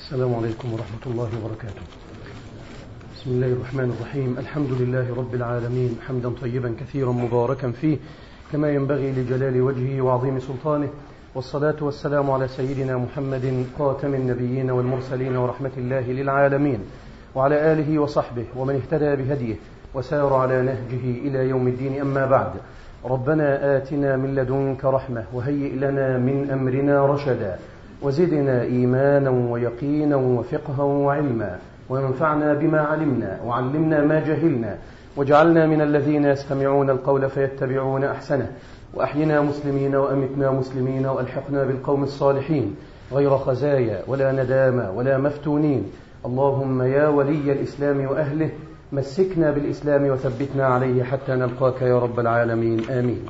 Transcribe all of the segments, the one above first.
السلام عليكم ورحمة الله وبركاته بسم الله الرحمن الرحيم الحمد لله رب العالمين حمدا طيبا كثيرا مباركا فيه كما ينبغي لجلال وجهه وعظيم سلطانه والصلاة والسلام على سيدنا محمد خاتم النبيين والمرسلين ورحمة الله للعالمين وعلى آله وصحبه ومن اهتدى بهديه وسار على نهجه إلى يوم الدين أما بعد ربنا آتنا من لدنك رحمة وهيئ لنا من أمرنا رشدا وزدنا إيمانا ويقينا وفقها وعلما وانفعنا بما علمنا وعلمنا ما جهلنا واجعلنا من الذين يستمعون القول فيتبعون أحسنه وأحينا مسلمين وأمتنا مسلمين وألحقنا بالقوم الصالحين غير خزايا ولا ندامى ولا مفتونين اللهم يا ولي الإسلام وأهله مسكنا بالإسلام وثبتنا عليه حتى نلقاك يا رب العالمين آمين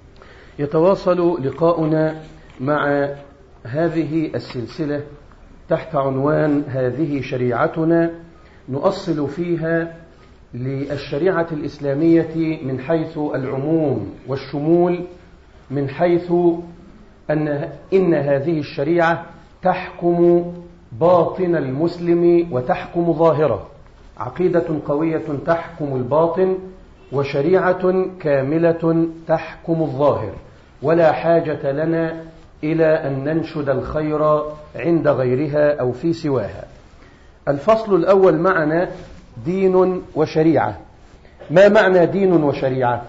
يتواصل لقاؤنا مع هذه السلسلة تحت عنوان هذه شريعتنا نؤصل فيها للشريعة الإسلامية من حيث العموم والشمول من حيث أن إن هذه الشريعة تحكم باطن المسلم وتحكم ظاهره عقيدة قوية تحكم الباطن وشريعة كاملة تحكم الظاهر ولا حاجة لنا إلى أن ننشد الخير عند غيرها أو في سواها الفصل الأول معنا دين وشريعة ما معنى دين وشريعة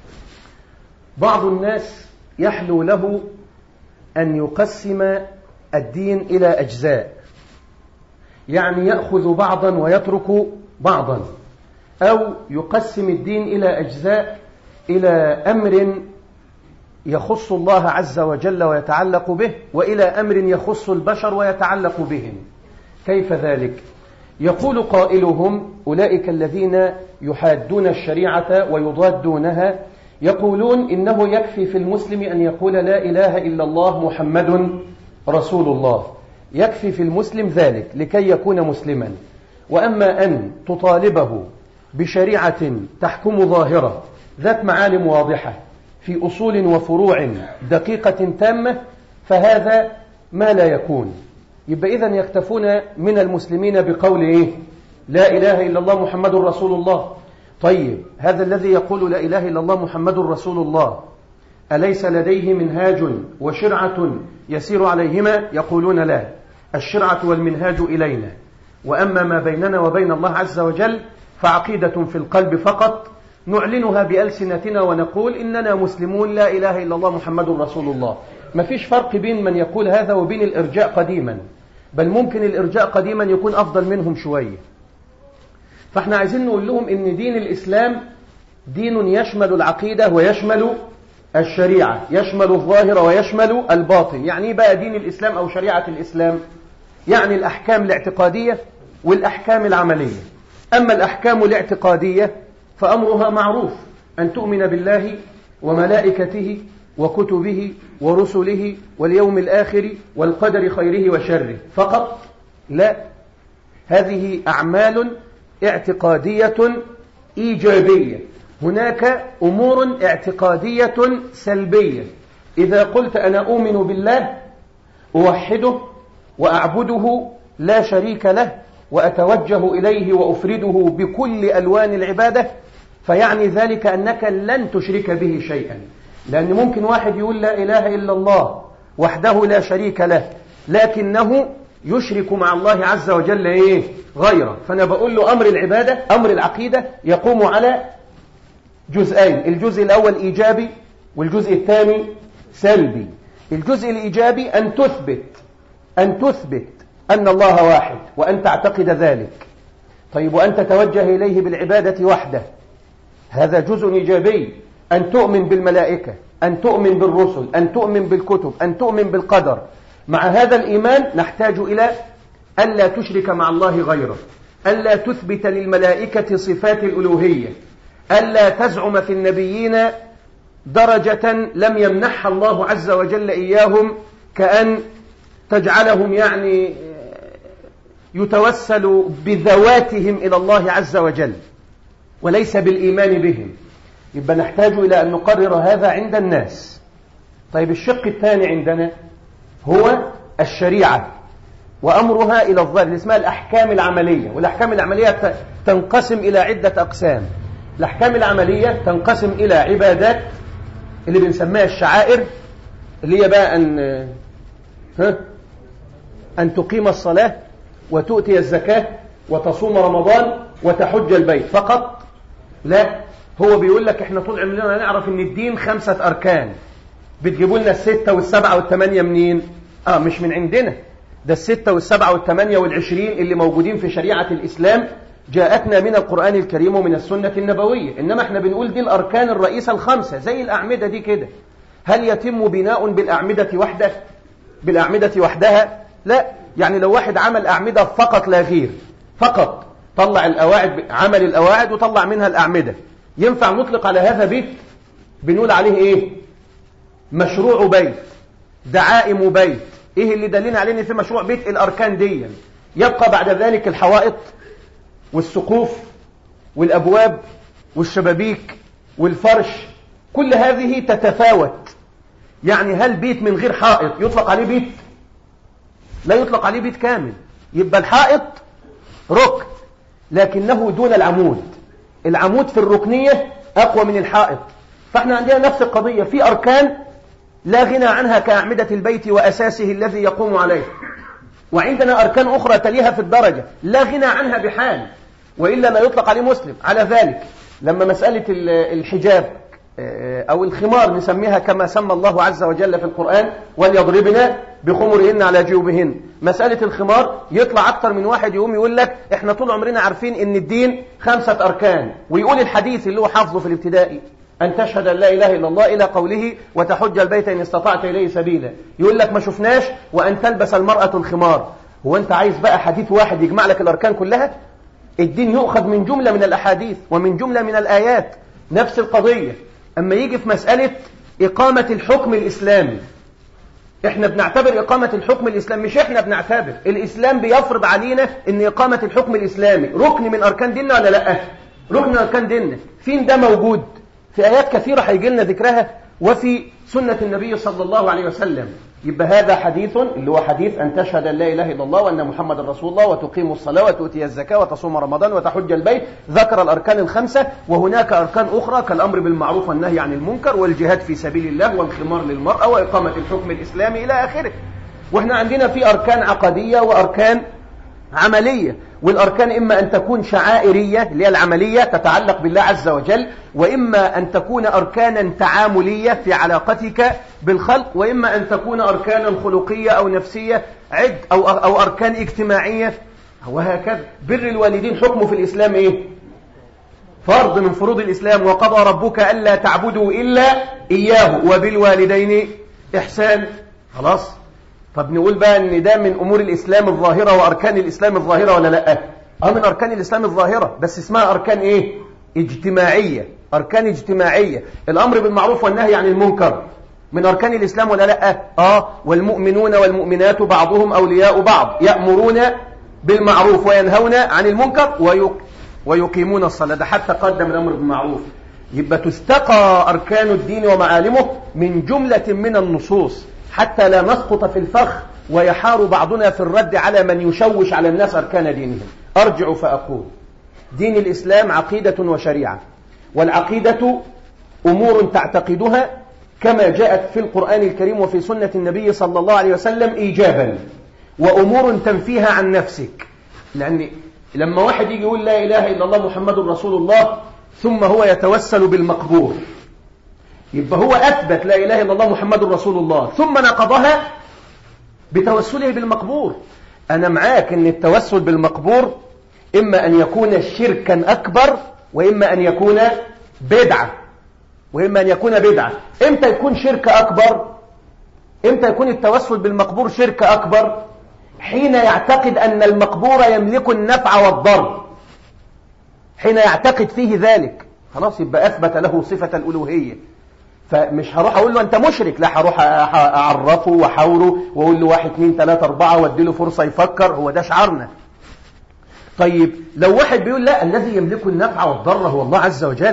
بعض الناس يحلو له أن يقسم الدين إلى أجزاء يعني يأخذ بعضا ويترك بعضا أو يقسم الدين إلى أجزاء إلى أمر يخص الله عز وجل ويتعلق به وإلى أمر يخص البشر ويتعلق بهم كيف ذلك؟ يقول قائلهم أولئك الذين يحادون الشريعة ويضادونها يقولون إنه يكفي في المسلم أن يقول لا إله إلا الله محمد رسول الله يكفي في المسلم ذلك لكي يكون مسلما وأما أن تطالبه بشريعة تحكم ظاهرة ذات معالم واضحة في أصول وفروع دقيقة تامة فهذا ما لا يكون يبقى إذن يكتفون من المسلمين بقول إيه لا إله إلا الله محمد رسول الله طيب هذا الذي يقول لا إله إلا الله محمد رسول الله أليس لديه منهاج وشرعة يسير عليهما يقولون لا الشرعة والمنهاج إلينا وأما ما بيننا وبين الله عز وجل فعقيدة في القلب فقط نعلنها بألسنتنا ونقول إننا مسلمون لا إله إلا الله محمد رسول الله ما فيش فرق بين من يقول هذا وبين الإرجاء قديما بل ممكن الإرجاء قديما يكون أفضل منهم شوية فاحنا عايزين نقول لهم إن دين الإسلام دين يشمل العقيدة ويشمل الشريعة يشمل الظاهر ويشمل الباطن يعني ايه بقى دين الإسلام أو شريعة الإسلام يعني الأحكام الاعتقادية والأحكام العملية أما الأحكام الاعتقادية فأمرها معروف أن تؤمن بالله وملائكته وكتبه ورسله واليوم الآخر والقدر خيره وشره فقط لا هذه أعمال اعتقادية إيجابية هناك أمور اعتقادية سلبية إذا قلت أنا أؤمن بالله أوحده وأعبده لا شريك له وأتوجه إليه وأفرده بكل ألوان العبادة فيعني ذلك أنك لن تشرك به شيئا لأن ممكن واحد يقول لا إله إلا الله وحده لا شريك له لكنه يشرك مع الله عز وجل إيه غيره فأنا بقول له أمر العبادة أمر العقيدة يقوم على جزئين الجزء الأول إيجابي والجزء الثاني سلبي الجزء الإيجابي أن تثبت أن تثبت أن الله واحد وأن تعتقد ذلك طيب وأن تتوجه إليه بالعبادة وحده هذا جزء إيجابي أن تؤمن بالملائكة أن تؤمن بالرسل أن تؤمن بالكتب أن تؤمن بالقدر مع هذا الإيمان نحتاج إلى ألا تشرك مع الله غيره ألا تثبت للملائكة صفات الألوهية ألا تزعم في النبيين درجة لم يمنحها الله عز وجل إياهم كأن تجعلهم يعني يتوسل بذواتهم إلى الله عز وجل وليس بالإيمان بهم يبقى نحتاج إلى أن نقرر هذا عند الناس طيب الشق الثاني عندنا هو الشريعة وأمرها إلى الظاهر اسمها الأحكام العملية والأحكام العملية تنقسم إلى عدة أقسام الأحكام العملية تنقسم إلى عبادات اللي بنسميها الشعائر اللي هي بقى أن ها أن تقيم الصلاة وتؤتي الزكاة وتصوم رمضان وتحج البيت فقط لا هو بيقول لك احنا طول عمرنا نعرف ان الدين خمسة اركان بتجيبوا لنا الستة والسبعة والثمانية منين اه مش من عندنا ده الستة والسبعة والثمانية والعشرين اللي موجودين في شريعة الاسلام جاءتنا من القرآن الكريم ومن السنة النبوية إنما احنا بنقول دي الأركان الرئيسة الخمسة زي الأعمدة دي كده هل يتم بناء بالأعمدة وحده بالأعمدة وحدها لا يعني لو واحد عمل أعمدة فقط لا غير فقط طلع الأواعد عمل الأواعد وطلع منها الأعمدة ينفع نطلق على هذا بيت بنقول عليه إيه مشروع بيت دعائم بيت إيه اللي دلنا عليه إن في مشروع بيت الأركان دي يبقى بعد ذلك الحوائط والسقوف والأبواب والشبابيك والفرش كل هذه تتفاوت يعني هل بيت من غير حائط يطلق عليه بيت لا يطلق عليه بيت كامل يبقى الحائط ركن لكنه دون العمود العمود في الركنية أقوى من الحائط فاحنا عندنا نفس القضية في أركان لا غنى عنها كأعمدة البيت وأساسه الذي يقوم عليه وعندنا أركان أخرى تليها في الدرجة لا غنى عنها بحال وإلا لا يطلق عليه مسلم على ذلك لما مسألة الحجاب أو الخمار نسميها كما سمى الله عز وجل في القرآن وليضربن بخمرهن على جيوبهن مسألة الخمار يطلع أكتر من واحد يقوم يقول لك احنا طول عمرنا عارفين ان الدين خمسة أركان ويقول الحديث اللي هو حافظه في الابتدائي أن تشهد أن لا إله إلا الله إلى قوله وتحج البيت إن استطعت إليه سبيلا يقول لك ما شفناش وأن تلبس المرأة الخمار هو أنت عايز بقى حديث واحد يجمع لك الأركان كلها الدين يؤخذ من جملة من الأحاديث ومن جملة من الآيات نفس القضية أما يجي في مسألة إقامة الحكم الإسلامي إحنا بنعتبر إقامة الحكم الإسلامي مش إحنا بنعتبر الإسلام بيفرض علينا إن إقامة الحكم الإسلامي ركن من أركان ديننا ولا لأ ركن من أركان ديننا فين ده موجود في آيات كثيرة هيجي لنا ذكرها وفي سنة النبي صلى الله عليه وسلم يبقى هذا حديث اللي هو حديث أن تشهد أن لا إله إلا الله وأن محمد رسول الله وتقيم الصلاة وتؤتي الزكاة وتصوم رمضان وتحج البيت ذكر الأركان الخمسة وهناك أركان أخرى كالأمر بالمعروف والنهي عن المنكر والجهاد في سبيل الله والخمار للمرأة وإقامة الحكم الإسلامي إلى آخره وإحنا عندنا في أركان عقدية وأركان عملية والأركان إما أن تكون شعائرية اللي هي العملية تتعلق بالله عز وجل وإما أن تكون أركانا تعاملية في علاقتك بالخلق وإما أن تكون أركانا خلقية أو نفسية عد أو, أو أركان اجتماعية وهكذا بر الوالدين حكمه في الإسلام إيه فرض من فروض الإسلام وقضى ربك ألا تعبدوا إلا إياه وبالوالدين إحسان خلاص طب نقول بقى ان ده من امور الاسلام الظاهره واركان الاسلام الظاهره ولا لا اه من اركان الاسلام الظاهره بس اسمها اركان ايه اجتماعيه اركان اجتماعيه الامر بالمعروف والنهي عن المنكر من اركان الاسلام ولا لا اه والمؤمنون والمؤمنات بعضهم اولياء بعض يامرون بالمعروف وينهون عن المنكر ويق... ويقيمون الصلاه ده حتى قدم الامر بالمعروف يبقى تستقى اركان الدين ومعالمه من جمله من النصوص حتى لا نسقط في الفخ ويحار بعضنا في الرد على من يشوش على الناس أركان دينهم أرجع فأقول دين الإسلام عقيدة وشريعة والعقيدة أمور تعتقدها كما جاءت في القرآن الكريم وفي سنة النبي صلى الله عليه وسلم إيجابا وأمور تنفيها عن نفسك لأن لما واحد يجي يقول لا إله إلا الله محمد رسول الله ثم هو يتوسل بالمقبور يبقى هو أثبت لا إله إلا الله محمد رسول الله ثم نقضها بتوسله بالمقبور أنا معاك أن التوسل بالمقبور إما أن يكون شركا أكبر وإما أن يكون بدعة وإما أن يكون بدعة إمتى يكون شرك أكبر إمتى يكون التوسل بالمقبور شرك أكبر حين يعتقد أن المقبور يملك النفع والضر حين يعتقد فيه ذلك خلاص يبقى أثبت له صفة الألوهية فمش هروح اقول له انت مشرك لا هروح اعرفه واحاوره واقول له واحد اثنين ثلاثة اربعة وادي له فرصة يفكر هو ده شعارنا طيب لو واحد بيقول لا الذي يملك النفع والضر هو الله عز وجل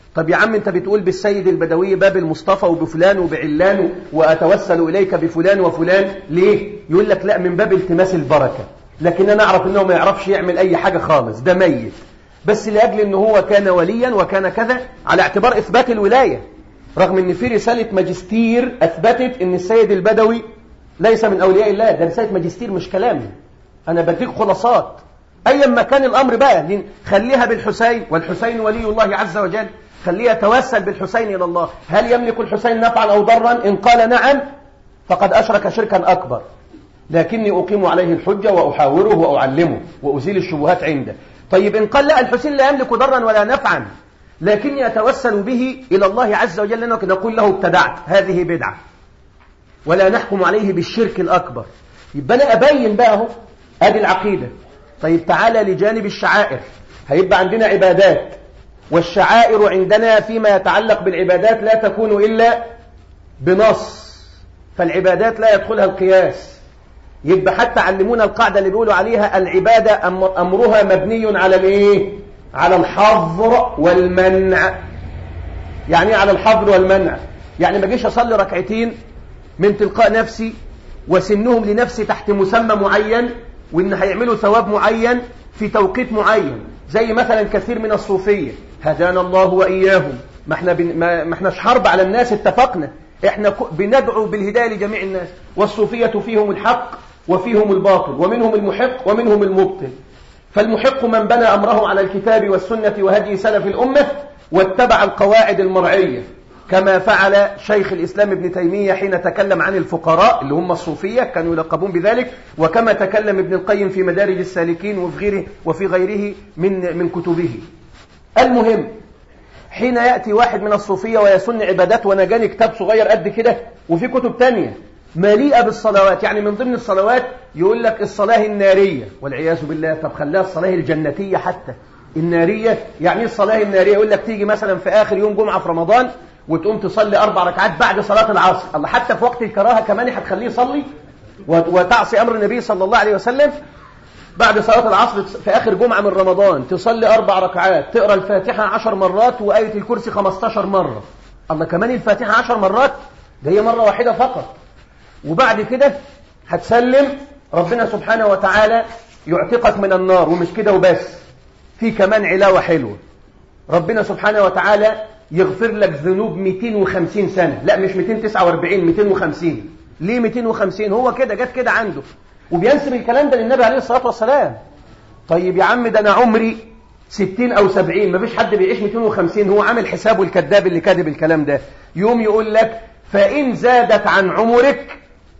طب يا عم انت بتقول بالسيد البدوي باب المصطفى وبفلان وبعلان واتوسل اليك بفلان وفلان ليه يقول لك لا من باب التماس البركه لكن انا اعرف انه ما يعرفش يعمل اي حاجه خالص ده ميت بس لاجل ان هو كان وليا وكان كذا على اعتبار اثبات الولايه رغم ان في رساله ماجستير اثبتت ان السيد البدوي ليس من اولياء الله ده رساله ماجستير مش كلامي انا بديك خلاصات ايا ما كان الامر بقى خليها بالحسين والحسين ولي الله عز وجل خليه يتوسل بالحسين إلى الله هل يملك الحسين نفعا أو ضرا إن قال نعم فقد أشرك شركا أكبر لكني أقيم عليه الحجة وأحاوره وأعلمه وأزيل الشبهات عنده طيب إن قال لا الحسين لا يملك ضرا ولا نفعا لكني أتوسل به إلى الله عز وجل لأنه نقول له ابتدعت هذه بدعة ولا نحكم عليه بالشرك الأكبر يبقى أنا أبين بقى اهو هذه العقيدة طيب تعالى لجانب الشعائر هيبقى عندنا عبادات والشعائر عندنا فيما يتعلق بالعبادات لا تكون إلا بنص فالعبادات لا يدخلها القياس يبقى حتى علمونا القاعدة اللي بيقولوا عليها العبادة أمرها مبني على الايه على الحظر والمنع يعني ايه على الحظر والمنع يعني ما جيش أصلي ركعتين من تلقاء نفسي وسنهم لنفسي تحت مسمى معين وإن هيعملوا ثواب معين في توقيت معين زي مثلا كثير من الصوفية هدانا الله وإياهم ما احنا, بن... ما احناش حرب على الناس اتفقنا احنا بندعو بالهداية لجميع الناس والصوفية فيهم الحق وفيهم الباطل ومنهم المحق ومنهم المبطل فالمحق من بنى أمره على الكتاب والسنة وهدي سلف الأمة واتبع القواعد المرعية كما فعل شيخ الإسلام ابن تيمية حين تكلم عن الفقراء اللي هم الصوفية كانوا يلقبون بذلك وكما تكلم ابن القيم في مدارج السالكين وفي غيره, وفي غيره من, من كتبه المهم حين يأتي واحد من الصوفية ويسن عبادات وانا جاني كتاب صغير قد كده وفي كتب تانية مليئة بالصلوات يعني من ضمن الصلوات يقول لك الصلاة النارية والعياذ بالله طب خلاها الصلاة الجنتية حتى النارية يعني الصلاة النارية يقول لك تيجي مثلا في آخر يوم جمعة في رمضان وتقوم تصلي أربع ركعات بعد صلاة العصر الله حتى في وقت الكراهة كمان هتخليه يصلي وتعصي أمر النبي صلى الله عليه وسلم بعد صلاة العصر في آخر جمعة من رمضان تصلي أربع ركعات تقرأ الفاتحة عشر مرات وآية الكرسي خمستاشر مرة الله كمان الفاتحة عشر مرات ده هي مرة واحدة فقط وبعد كده هتسلم ربنا سبحانه وتعالى يعتقك من النار ومش كده وبس في كمان علاوة حلوة ربنا سبحانه وتعالى يغفر لك ذنوب 250 سنة لا مش 249 250 ليه 250 هو كده جت كده عنده وبينسب الكلام ده للنبي عليه الصلاة والسلام طيب يا عم ده أنا عمري 60 أو 70 مفيش حد بيعيش 250 هو عامل حسابه الكذاب اللي كاتب الكلام ده يوم يقول لك فإن زادت عن عمرك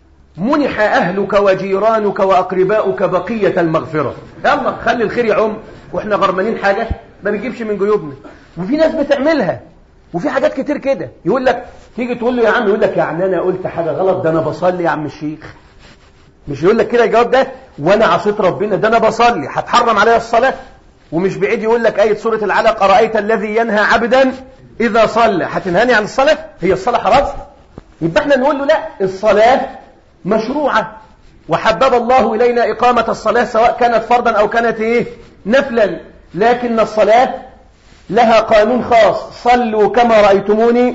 منح أهلك وجيرانك وأقرباؤك بقية المغفرة يلا خلي الخير يعم وإحنا غرمانين حاجة ما بيجيبش من جيوبنا وفي ناس بتعملها وفي حاجات كتير كده يقول لك تيجي تقول له يا عم يقول لك يعني أنا قلت حاجة غلط ده أنا بصلي يا عم الشيخ مش يقول لك كده الجواب ده وانا عصيت ربنا ده انا بصلي هتحرم عليا الصلاه ومش بعيد يقول لك ايه سوره العلق ارايت الذي ينهى عبدا اذا صلى هتنهاني عن الصلاه هي الصلاه حرام يبقى احنا نقول له لا الصلاه مشروعه وحبب الله الينا اقامه الصلاه سواء كانت فرضا او كانت ايه نفلا لكن الصلاه لها قانون خاص صلوا كما رايتموني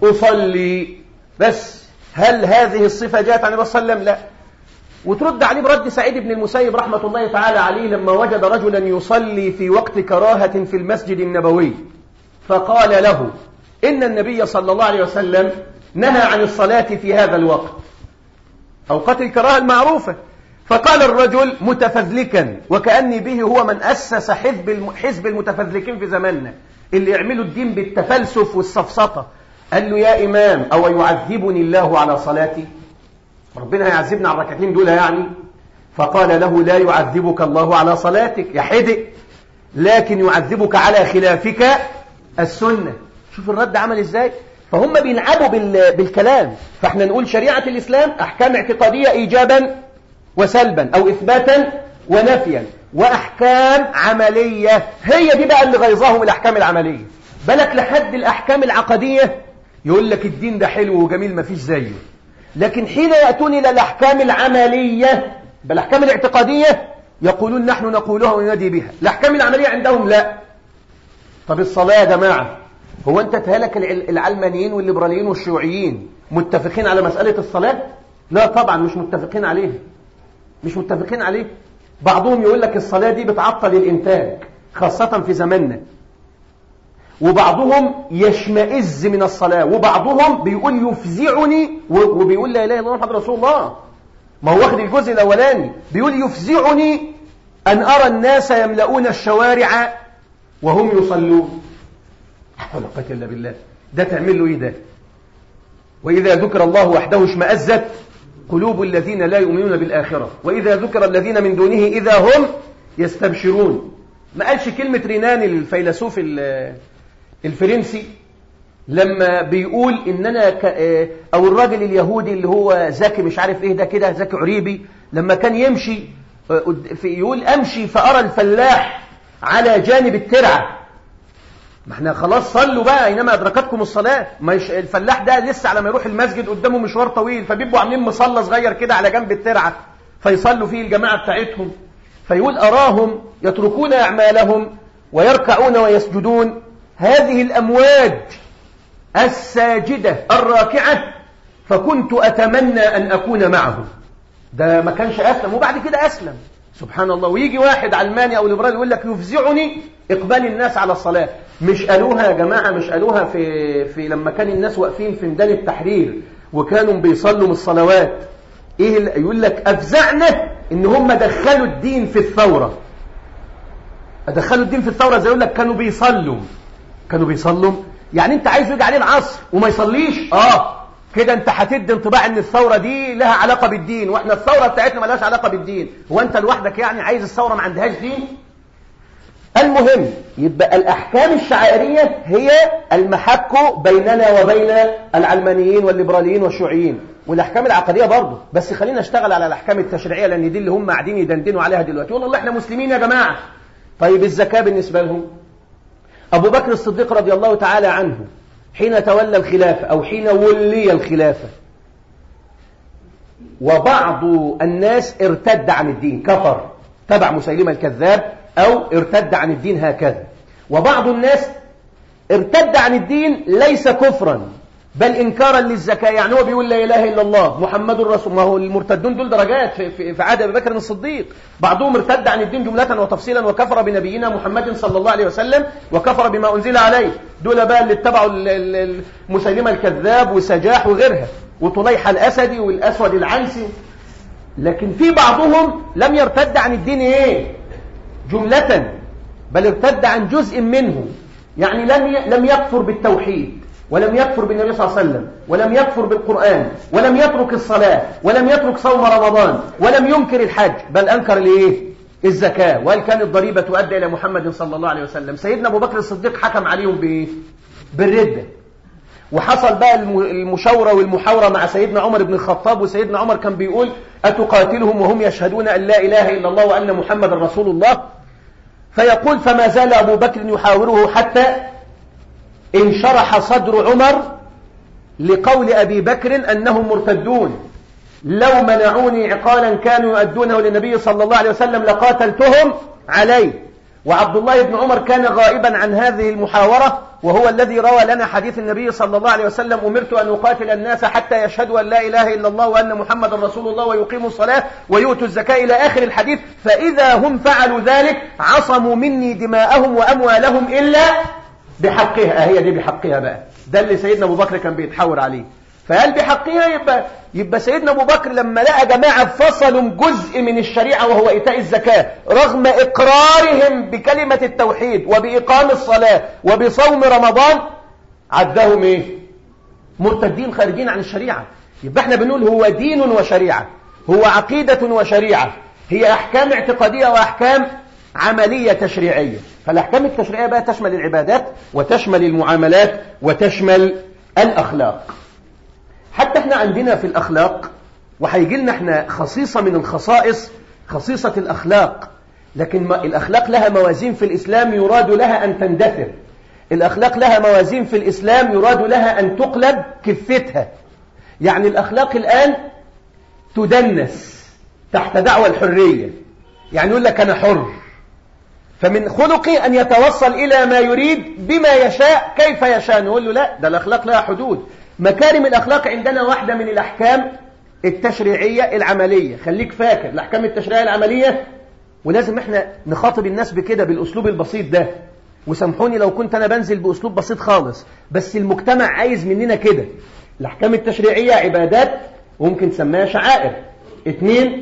اصلي بس هل هذه الصفه جاءت عن النبي صلى الله عليه وسلم لا وترد عليه برد سعيد بن المسيب رحمة الله تعالى عليه لما وجد رجلا يصلي في وقت كراهة في المسجد النبوي فقال له إن النبي صلى الله عليه وسلم نهى عن الصلاة في هذا الوقت أوقات الكراهة المعروفة فقال الرجل متفذلكا وكأني به هو من أسس حزب حزب المتفذلكين في زماننا اللي يعملوا الدين بالتفلسف والسفسطة قال له يا إمام أو يعذبني الله على صلاتي ربنا هيعذبنا على الركعتين دول يعني فقال له لا يعذبك الله على صلاتك يا حدق لكن يعذبك على خلافك السنة شوف الرد عمل ازاي فهم بيلعبوا بالكلام فاحنا نقول شريعة الإسلام أحكام اعتقادية إيجابا وسلبا أو إثباتا ونفيا وأحكام عملية هي دي بقى اللي غيظاهم الأحكام العملية بالك لحد الأحكام العقدية يقول لك الدين ده حلو وجميل ما فيش زيه لكن حين يأتون إلى الأحكام العملية بالأحكام الاعتقادية يقولون نحن نقولها وننادي بها الأحكام العملية عندهم لا طب الصلاة يا جماعة هو انت تهلك العلمانيين والليبراليين والشيوعيين متفقين على مسألة الصلاة لا طبعا مش متفقين عليه مش متفقين عليه بعضهم يقول لك الصلاة دي بتعطل الإنتاج خاصة في زماننا وبعضهم يشمئز من الصلاة وبعضهم بيقول يفزعني وبيقول لا إله إلا الله محمد رسول الله ما هو واخد الجزء الأولاني بيقول يفزعني أن أرى الناس يملؤون الشوارع وهم يصلون ولا قوة إلا بالله ده تعمل له إيه ده وإذا ذكر الله وحده اشمأزت قلوب الذين لا يؤمنون بالآخرة وإذا ذكر الذين من دونه إذا هم يستبشرون ما قالش كلمة رينان الفيلسوف الفرنسي لما بيقول ان انا ك... او الراجل اليهودي اللي هو زكي مش عارف ايه ده كده زكي عريبي لما كان يمشي في يقول امشي فارى الفلاح على جانب الترعه ما احنا خلاص صلوا بقى اينما ادركتكم الصلاه ما يش... الفلاح ده لسه على ما يروح المسجد قدامه مشوار طويل فبيبقوا عاملين مصلى صغير كده على جنب الترعه فيصلوا فيه الجماعه بتاعتهم فيقول اراهم يتركون اعمالهم ويركعون ويسجدون هذه الامواج الساجده الراكعه فكنت اتمنى ان اكون معهم ده ما كانش اسلم وبعد كده اسلم سبحان الله ويجي واحد علماني او ليبرالي يقول لك يفزعني اقبال الناس على الصلاه مش قالوها يا جماعه مش قالوها في في لما كان الناس واقفين في ميدان التحرير وكانوا بيصلوا من الصلوات ايه يقول لك افزعنا ان هم دخلوا الدين في الثوره دخلوا الدين في الثوره زي يقول لك كانوا بيصلوا كانوا بيصلوا يعني انت عايز يجي عليه العصر وما يصليش اه كده انت هتدي انطباع ان الثورة دي لها علاقة بالدين واحنا الثورة بتاعتنا ما لهاش علاقة بالدين هو انت لوحدك يعني عايز الثورة ما عندهاش دين المهم يبقى الأحكام الشعائرية هي المحك بيننا وبين العلمانيين والليبراليين والشيوعيين والأحكام العقدية برضه بس خلينا نشتغل على الأحكام التشريعية لأن دي اللي هم قاعدين يدندنوا عليها دلوقتي والله احنا مسلمين يا جماعة طيب الزكاة بالنسبة لهم أبو بكر الصديق رضي الله تعالى عنه حين تولى الخلافة أو حين ولي الخلافة وبعض الناس ارتد عن الدين كفر تبع مسيلمة الكذاب أو ارتد عن الدين هكذا وبعض الناس ارتد عن الدين ليس كفرا بل إنكارا للزكاة يعني هو بيقول لا إله إلا الله محمد رسول ما هو المرتدون دول درجات في, في, في عهد أبي بكر الصديق بعضهم ارتد عن الدين جملة وتفصيلا وكفر بنبينا محمد صلى الله عليه وسلم وكفر بما أنزل عليه دول بقى اللي اتبعوا مسيلمة الكذاب وسجاح وغيرها وطليحة الأسدي والأسود العنسي لكن في بعضهم لم يرتد عن الدين ايه جملة بل ارتد عن جزء منه يعني لم لم يكفر بالتوحيد ولم يكفر بالنبي صلى الله عليه وسلم ولم يكفر بالقرآن ولم يترك الصلاة ولم يترك صوم رمضان ولم ينكر الحج بل أنكر الايه الزكاة وهل كانت ضريبة تؤدي إلى محمد صلى الله عليه وسلم سيدنا أبو بكر الصديق حكم عليهم بإيه بالردة وحصل بقى المشاورة والمحاورة مع سيدنا عمر بن الخطاب وسيدنا عمر كان بيقول أتقاتلهم وهم يشهدون أن لا إله إلا الله وأن محمد رسول الله فيقول فما زال أبو بكر يحاوره حتى انشرح صدر عمر لقول أبي بكر أنهم مرتدون لو منعوني عقالا كانوا يؤدونه للنبي صلى الله عليه وسلم لقاتلتهم عليه وعبد الله بن عمر كان غائبا عن هذه المحاورة وهو الذي روى لنا حديث النبي صلى الله عليه وسلم أمرت أن أقاتل الناس حتى يشهدوا أن لا إله إلا الله وأن محمد رسول الله ويقيموا الصلاة ويؤتوا الزكاة إلى آخر الحديث فإذا هم فعلوا ذلك عصموا مني دماءهم وأموالهم إلا بحقها هي دي بحقها بقى ده اللي سيدنا أبو بكر كان بيتحاور عليه فقال بحقها يبقى يبقى سيدنا ابو بكر لما لقى جماعه فصلوا جزء من الشريعه وهو ايتاء الزكاه رغم اقرارهم بكلمه التوحيد وباقام الصلاه وبصوم رمضان عدهم ايه مرتدين خارجين عن الشريعه يبقى احنا بنقول هو دين وشريعه هو عقيده وشريعه هي احكام اعتقاديه واحكام عمليه تشريعيه فالاحكام التشريعيه بقى تشمل العبادات وتشمل المعاملات وتشمل الاخلاق حتى احنا عندنا في الأخلاق وهيجي لنا احنا خصيصة من الخصائص خصيصة الأخلاق لكن ما الأخلاق لها موازين في الإسلام يراد لها أن تندثر الأخلاق لها موازين في الإسلام يراد لها أن تقلب كفتها يعني الأخلاق الآن تدنس تحت دعوة الحرية يعني يقول لك أنا حر فمن خلقه أن يتوصل إلى ما يريد بما يشاء كيف يشاء نقول له لا ده الأخلاق لها حدود مكارم الأخلاق عندنا واحدة من الأحكام التشريعية العملية خليك فاكر الأحكام التشريعية العملية ولازم احنا نخاطب الناس بكده بالأسلوب البسيط ده وسامحوني لو كنت أنا بنزل بأسلوب بسيط خالص بس المجتمع عايز مننا كده الأحكام التشريعية عبادات وممكن تسميها شعائر اتنين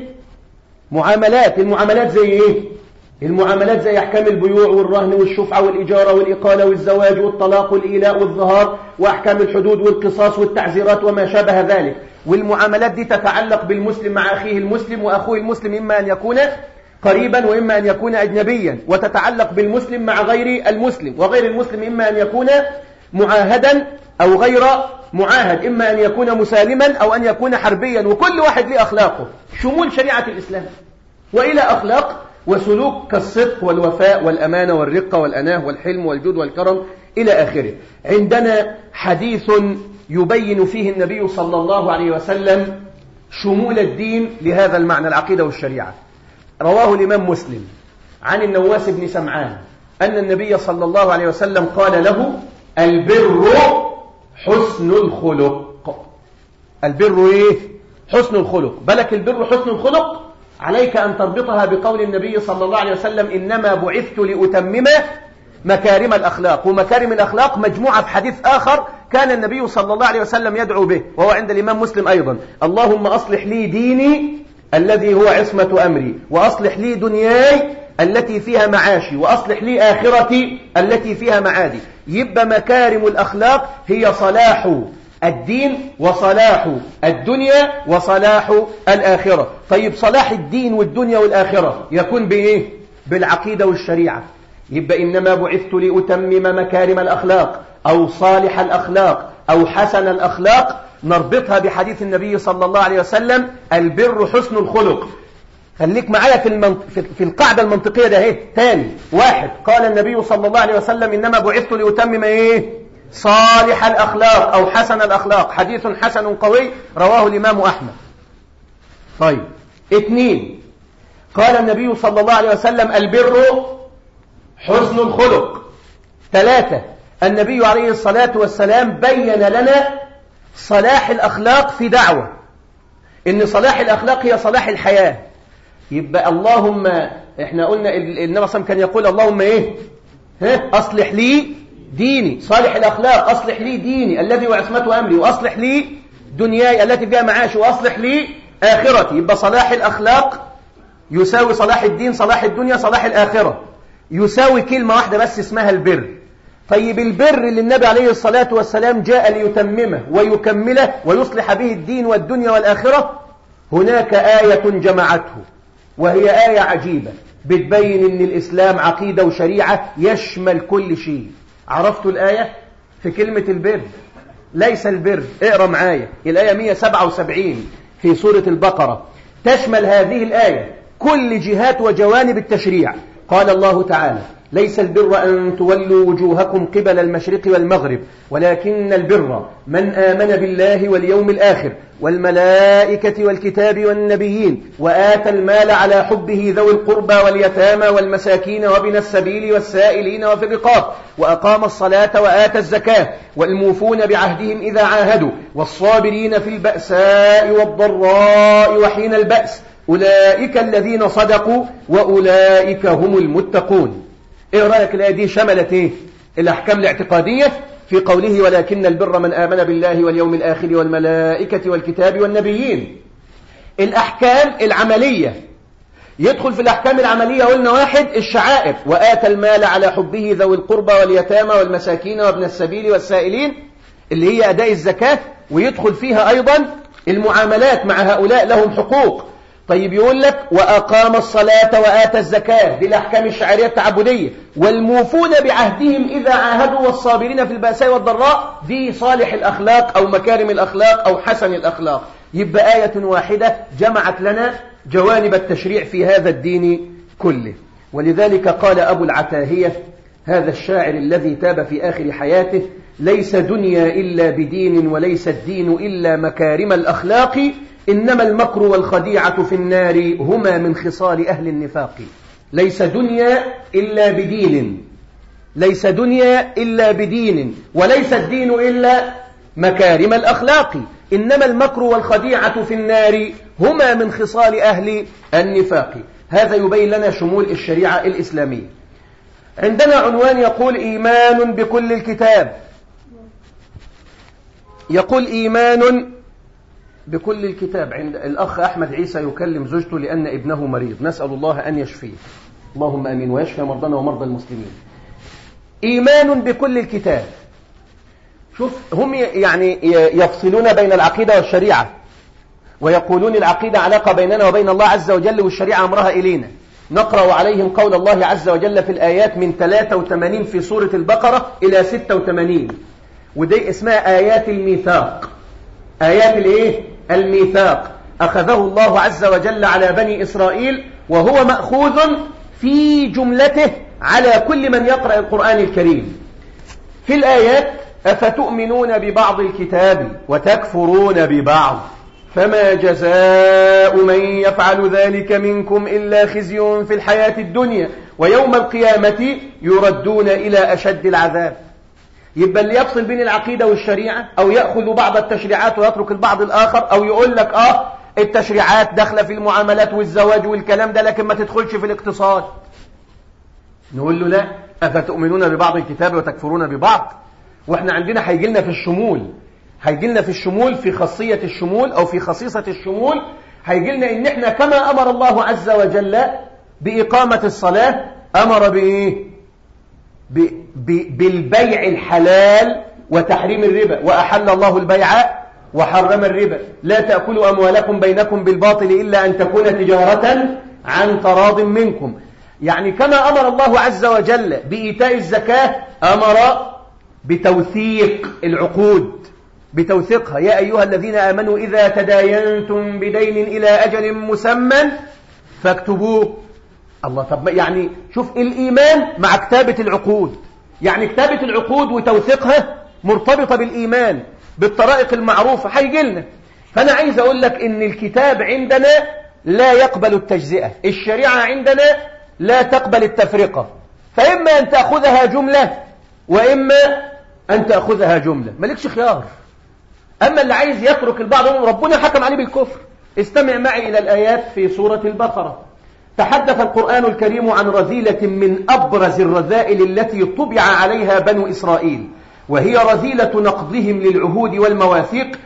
معاملات المعاملات زي ايه المعاملات زي احكام البيوع والرهن والشفعة والاجارة والاقالة والزواج والطلاق والايلاء والظهار واحكام الحدود والقصاص والتعزيرات وما شابه ذلك والمعاملات دي تتعلق بالمسلم مع اخيه المسلم واخوه المسلم اما ان يكون قريبا واما ان يكون اجنبيا وتتعلق بالمسلم مع غير المسلم وغير المسلم اما ان يكون معاهدا او غير معاهد إما أن يكون مسالما أو أن يكون حربيا وكل واحد له أخلاقه شمول شريعة الإسلام وإلى أخلاق وسلوك كالصدق والوفاء والأمانة والرقة والأناه والحلم والجود والكرم إلى آخره عندنا حديث يبين فيه النبي صلى الله عليه وسلم شمول الدين لهذا المعنى العقيدة والشريعة رواه الإمام مسلم عن النواس بن سمعان أن النبي صلى الله عليه وسلم قال له البر حسن الخلق البر ايه حسن الخلق بالك البر حسن الخلق عليك أن تربطها بقول النبي صلى الله عليه وسلم إنما بعثت لأتمم مكارم الأخلاق ومكارم الأخلاق مجموعة في حديث آخر كان النبي صلى الله عليه وسلم يدعو به وهو عند الإمام مسلم أيضا اللهم أصلح لي ديني الذي هو عصمة أمري وأصلح لي دنياي التي فيها معاشي وأصلح لي آخرتي التي فيها معادي يبقى مكارم الأخلاق هي صلاح الدين وصلاح الدنيا وصلاح الآخرة طيب صلاح الدين والدنيا والآخرة يكون بإيه؟ بالعقيدة والشريعة يبقى إنما بعثت لأتمم مكارم الأخلاق أو صالح الأخلاق أو حسن الأخلاق نربطها بحديث النبي صلى الله عليه وسلم البر حسن الخلق خليك معايا في, المنط... في القاعدة المنطقية ده اهي تاني واحد قال النبي صلى الله عليه وسلم إنما بعثت لأتمم ايه صالح الأخلاق أو حسن الأخلاق حديث حسن قوي رواه الإمام أحمد طيب اثنين قال النبي صلى الله عليه وسلم البر حسن الخلق ثلاثة النبي عليه الصلاة والسلام بين لنا صلاح الأخلاق في دعوة إن صلاح الأخلاق هي صلاح الحياة يبقى اللهم احنا قلنا النبي صلى كان يقول اللهم ايه ها اصلح لي ديني صالح الاخلاق اصلح لي ديني الذي هو عصمه امري واصلح لي دنياي التي فيها معاشي واصلح لي اخرتي يبقى صلاح الاخلاق يساوي صلاح الدين صلاح الدنيا صلاح الاخره يساوي كلمه واحده بس اسمها البر طيب البر اللي النبي عليه الصلاه والسلام جاء ليتممه ويكمله ويصلح به الدين والدنيا والاخره هناك ايه جمعته وهي آية عجيبة بتبين ان الإسلام عقيدة وشريعة يشمل كل شيء عرفت الآية في كلمة البر ليس البر اقرأ معايا الآية 177 في سورة البقرة تشمل هذه الآية كل جهات وجوانب التشريع قال الله تعالى ليس البر أن تولوا وجوهكم قبل المشرق والمغرب ولكن البر من آمن بالله واليوم الآخر والملائكة والكتاب والنبيين وآتى المال على حبه ذوي القربى واليتامى والمساكين وابن السبيل والسائلين وفي الرقاب وأقام الصلاة وآتى الزكاة والموفون بعهدهم إذا عاهدوا والصابرين في البأساء والضراء وحين البأس أولئك الذين صدقوا وأولئك هم المتقون إيه رأيك الآية دي شملت إيه؟ الأحكام الاعتقادية في قوله ولكن البر من آمن بالله واليوم الآخر والملائكة والكتاب والنبيين الأحكام العملية يدخل في الأحكام العملية قلنا واحد الشعائر وآتى المال على حبه ذوي القربى واليتامى والمساكين وابن السبيل والسائلين اللي هي أداء الزكاة ويدخل فيها أيضا المعاملات مع هؤلاء لهم حقوق طيب يقول لك وأقام الصلاة وآتى الزكاة دي الأحكام الشعرية التعبدية والموفون بعهدهم إذا عاهدوا والصابرين في البأساء والضراء دي صالح الأخلاق أو مكارم الأخلاق أو حسن الأخلاق يبقى آية واحدة جمعت لنا جوانب التشريع في هذا الدين كله ولذلك قال أبو العتاهية هذا الشاعر الذي تاب في آخر حياته ليس دنيا إلا بدين وليس الدين إلا مكارم الأخلاق إنما المكر والخديعة في النار هما من خصال أهل النفاق ليس دنيا إلا بدين ليس دنيا إلا بدين وليس الدين إلا مكارم الأخلاق إنما المكر والخديعة في النار هما من خصال أهل النفاق هذا يبين لنا شمول الشريعة الإسلامية عندنا عنوان يقول إيمان بكل الكتاب يقول إيمان بكل الكتاب عند الأخ أحمد عيسى يكلم زوجته لأن ابنه مريض نسأل الله أن يشفيه اللهم أمين ويشفي مرضنا ومرضى المسلمين إيمان بكل الكتاب شوف هم يعني يفصلون بين العقيدة والشريعة ويقولون العقيدة علاقة بيننا وبين الله عز وجل والشريعة أمرها إلينا نقرأ عليهم قول الله عز وجل في الآيات من 83 في سورة البقرة إلى 86 ودي اسمها آيات الميثاق آيات الإيه؟ الميثاق أخذه الله عز وجل على بني إسرائيل وهو مأخوذ في جملته على كل من يقرأ القرآن الكريم في الآيات أفتؤمنون ببعض الكتاب وتكفرون ببعض فما جزاء من يفعل ذلك منكم إلا خزي في الحياة الدنيا ويوم القيامة يردون إلى أشد العذاب يبقى اللي يفصل بين العقيدة والشريعة أو يأخذ بعض التشريعات ويترك البعض الآخر أو يقول لك آه التشريعات داخلة في المعاملات والزواج والكلام ده لكن ما تدخلش في الاقتصاد نقول له لا أفتؤمنون ببعض الكتاب وتكفرون ببعض واحنا عندنا هيجي لنا في الشمول هيجي لنا في الشمول في خاصية الشمول أو في خصيصة الشمول هيجي لنا إن احنا كما أمر الله عز وجل بإقامة الصلاة أمر بإيه؟ ب... ب... بالبيع الحلال وتحريم الربا وأحل الله البيع وحرم الربا لا تأكلوا أموالكم بينكم بالباطل إلا أن تكون تجارة عن تراض منكم يعني كما أمر الله عز وجل بإيتاء الزكاة أمر بتوثيق العقود بتوثيقها يا أيها الذين آمنوا إذا تداينتم بدين إلى أجل مسمى فاكتبوه الله طب يعني شوف الإيمان مع كتابة العقود يعني كتابة العقود وتوثيقها مرتبطة بالإيمان بالطرائق المعروفة هيجي لنا فأنا عايز أقول لك إن الكتاب عندنا لا يقبل التجزئة الشريعة عندنا لا تقبل التفرقة فإما أن تأخذها جملة وإما أن تأخذها جملة مالكش خيار أما اللي عايز يترك البعض ربنا حكم عليه بالكفر استمع معي إلى الآيات في سورة البقرة تحدث القرآن الكريم عن رذيلة من أبرز الرذائل التي طبع عليها بنو إسرائيل وهي رذيلة نقضهم للعهود والمواثيق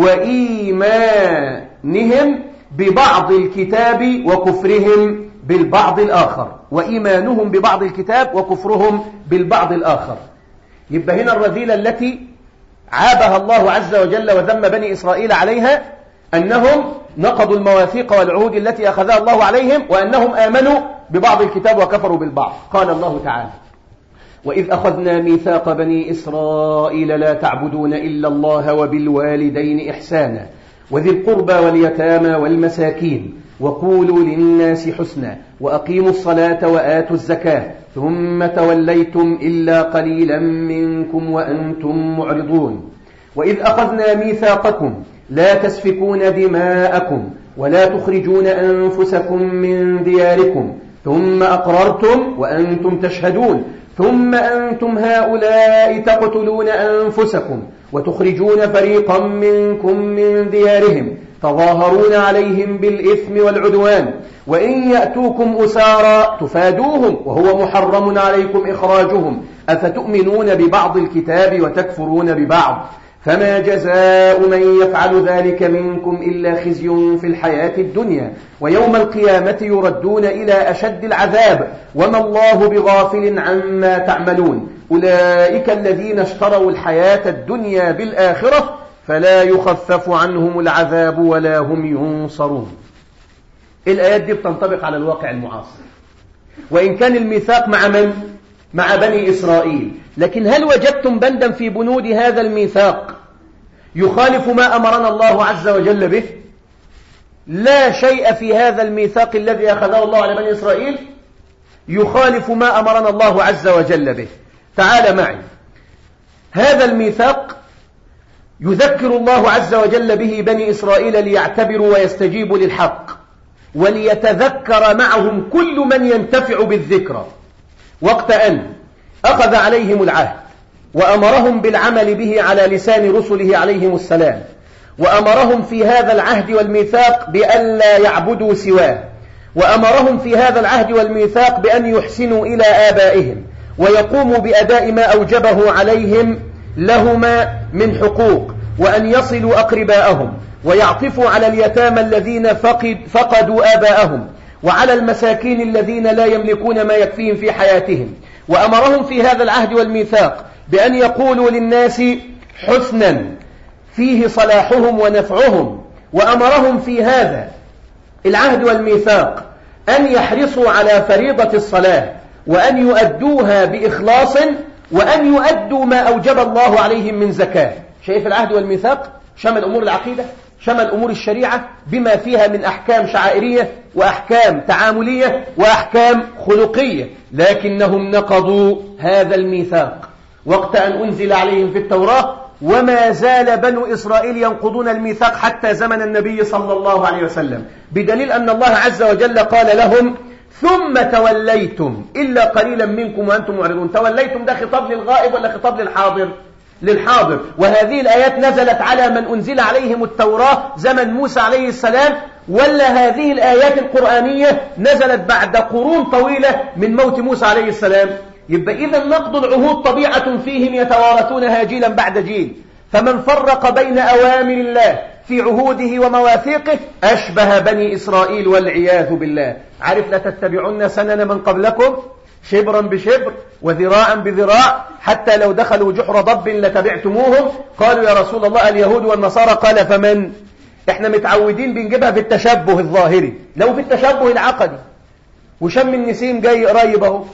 وإيمانهم ببعض الكتاب وكفرهم بالبعض الآخر وإيمانهم ببعض الكتاب وكفرهم بالبعض الآخر يبقى هنا الرذيلة التي عابها الله عز وجل وذم بني إسرائيل عليها أنهم نقضوا المواثيق والعهود التي أخذها الله عليهم وأنهم آمنوا ببعض الكتاب وكفروا بالبعض قال الله تعالى وإذ أخذنا ميثاق بني إسرائيل لا تعبدون إلا الله وبالوالدين إحسانا وذي القربى واليتامى والمساكين وقولوا للناس حسنا وأقيموا الصلاة وآتوا الزكاة ثم توليتم إلا قليلا منكم وأنتم معرضون وإذ أخذنا ميثاقكم لا تسفكون دماءكم ولا تخرجون أنفسكم من دياركم ثم أقررتم وأنتم تشهدون ثم أنتم هؤلاء تقتلون أنفسكم وتخرجون فريقا منكم من ديارهم تظاهرون عليهم بالإثم والعدوان وإن يأتوكم أسارا تفادوهم وهو محرم عليكم إخراجهم أفتؤمنون ببعض الكتاب وتكفرون ببعض فما جزاء من يفعل ذلك منكم إلا خزي في الحياة الدنيا ويوم القيامة يردون إلى أشد العذاب وما الله بغافل عما تعملون أولئك الذين اشتروا الحياة الدنيا بالآخرة فلا يخفف عنهم العذاب ولا هم ينصرون الآيات دي بتنطبق على الواقع المعاصر وإن كان الميثاق مع من؟ مع بني إسرائيل لكن هل وجدتم بندا في بنود هذا الميثاق يخالف ما أمرنا الله عز وجل به لا شيء في هذا الميثاق الذي أخذه الله على بني إسرائيل يخالف ما أمرنا الله عز وجل به تعال معي هذا الميثاق يذكر الله عز وجل به بني إسرائيل ليعتبروا ويستجيبوا للحق وليتذكر معهم كل من ينتفع بالذكرى وقت أن أخذ عليهم العهد وأمرهم بالعمل به على لسان رسله عليهم السلام وأمرهم في هذا العهد والميثاق بألا يعبدوا سواه وأمرهم في هذا العهد والميثاق بأن يحسنوا إلى آبائهم ويقوموا بأداء ما أوجبه عليهم لهما من حقوق وأن يصلوا أقرباءهم ويعطفوا على اليتامى الذين فقد فقدوا آباءهم وعلى المساكين الذين لا يملكون ما يكفيهم في حياتهم وأمرهم في هذا العهد والميثاق بأن يقولوا للناس حسنا فيه صلاحهم ونفعهم وأمرهم في هذا العهد والميثاق أن يحرصوا على فريضة الصلاة وأن يؤدوها بإخلاص وأن يؤدوا ما أوجب الله عليهم من زكاة شايف العهد والميثاق شمل أمور العقيدة شمل أمور الشريعة بما فيها من أحكام شعائرية وأحكام تعاملية وأحكام خلقية لكنهم نقضوا هذا الميثاق وقت أن أنزل عليهم في التوراة وما زال بنو إسرائيل ينقضون الميثاق حتى زمن النبي صلى الله عليه وسلم بدليل أن الله عز وجل قال لهم ثم توليتم إلا قليلا منكم وأنتم معرضون توليتم ده خطاب للغائب ولا خطاب للحاضر للحاضر وهذه الآيات نزلت على من أنزل عليهم التوراة زمن موسى عليه السلام ولا هذه الآيات القرآنية نزلت بعد قرون طويلة من موت موسى عليه السلام يبقى إذا نقض العهود طبيعة فيهم يتوارثونها جيلا بعد جيل فمن فرق بين أوامر الله في عهوده ومواثيقه أشبه بني إسرائيل والعياذ بالله عارف لا تتبعون سنن من قبلكم شبرا بشبر وذراعا بذراع حتى لو دخلوا جحر ضب لتبعتموهم قالوا يا رسول الله اليهود والنصارى قال فمن احنا متعودين بنجيبها في التشبه الظاهري لو في التشبه العقدي وشم النسيم جاي قريب اهو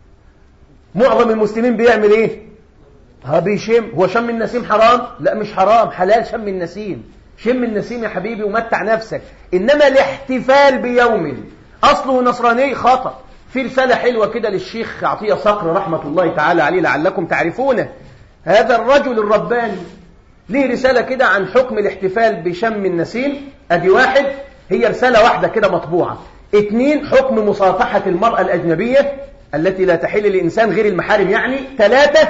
معظم المسلمين بيعمل ايه ها بيشم هو شم النسيم حرام لا مش حرام حلال شم النسيم شم النسيم يا حبيبي ومتع نفسك انما الاحتفال بيوم اصله نصراني خطأ في رسالة حلوة كده للشيخ عطية صقر رحمة الله تعالى عليه لعلكم تعرفونه هذا الرجل الرباني ليه رسالة كده عن حكم الاحتفال بشم النسيم ادي واحد هي رسالة واحدة كده مطبوعة اتنين حكم مصافحة المرأة الأجنبية التي لا تحل لإنسان غير المحارم يعني ثلاثة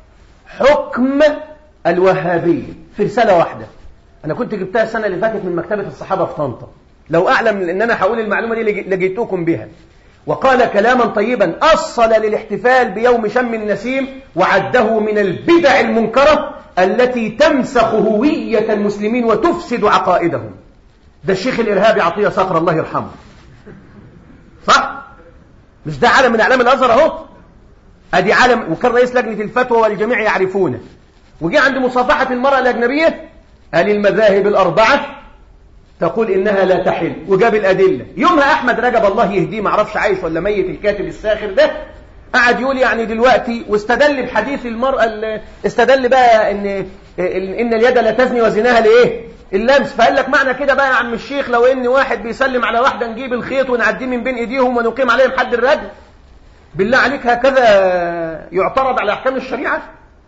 حكم الوهابية في رسالة واحدة أنا كنت جبتها السنة اللي فاتت من مكتبة الصحابة في طنطا لو أعلم أن أنا هقول المعلومة دي لجيتكم بها وقال كلاما طيبا أصل للاحتفال بيوم شم النسيم وعده من البدع المنكرة التي تمسخ هوية المسلمين وتفسد عقائدهم ده الشيخ الإرهابي عطية صقر الله يرحمه صح؟ مش ده عالم من أعلام الأزهر أهو أدي عالم وكان رئيس لجنة الفتوى والجميع يعرفونه وجي عند مصافحة المرأة الأجنبية قال المذاهب الأربعة تقول إنها لا تحل وجاب الأدلة يومها أحمد رجب الله يهديه معرفش عايش ولا ميت الكاتب الساخر ده قعد يقول يعني دلوقتي واستدل بحديث المرأة اللي استدل بقى إن إن اليد لا تزني وزناها لإيه؟ اللمس فقال لك معنى كده بقى يا عم الشيخ لو إن واحد بيسلم على واحدة نجيب الخيط ونعديه من بين إيديهم ونقيم عليهم حد الرجل بالله عليك هكذا يعترض على أحكام الشريعة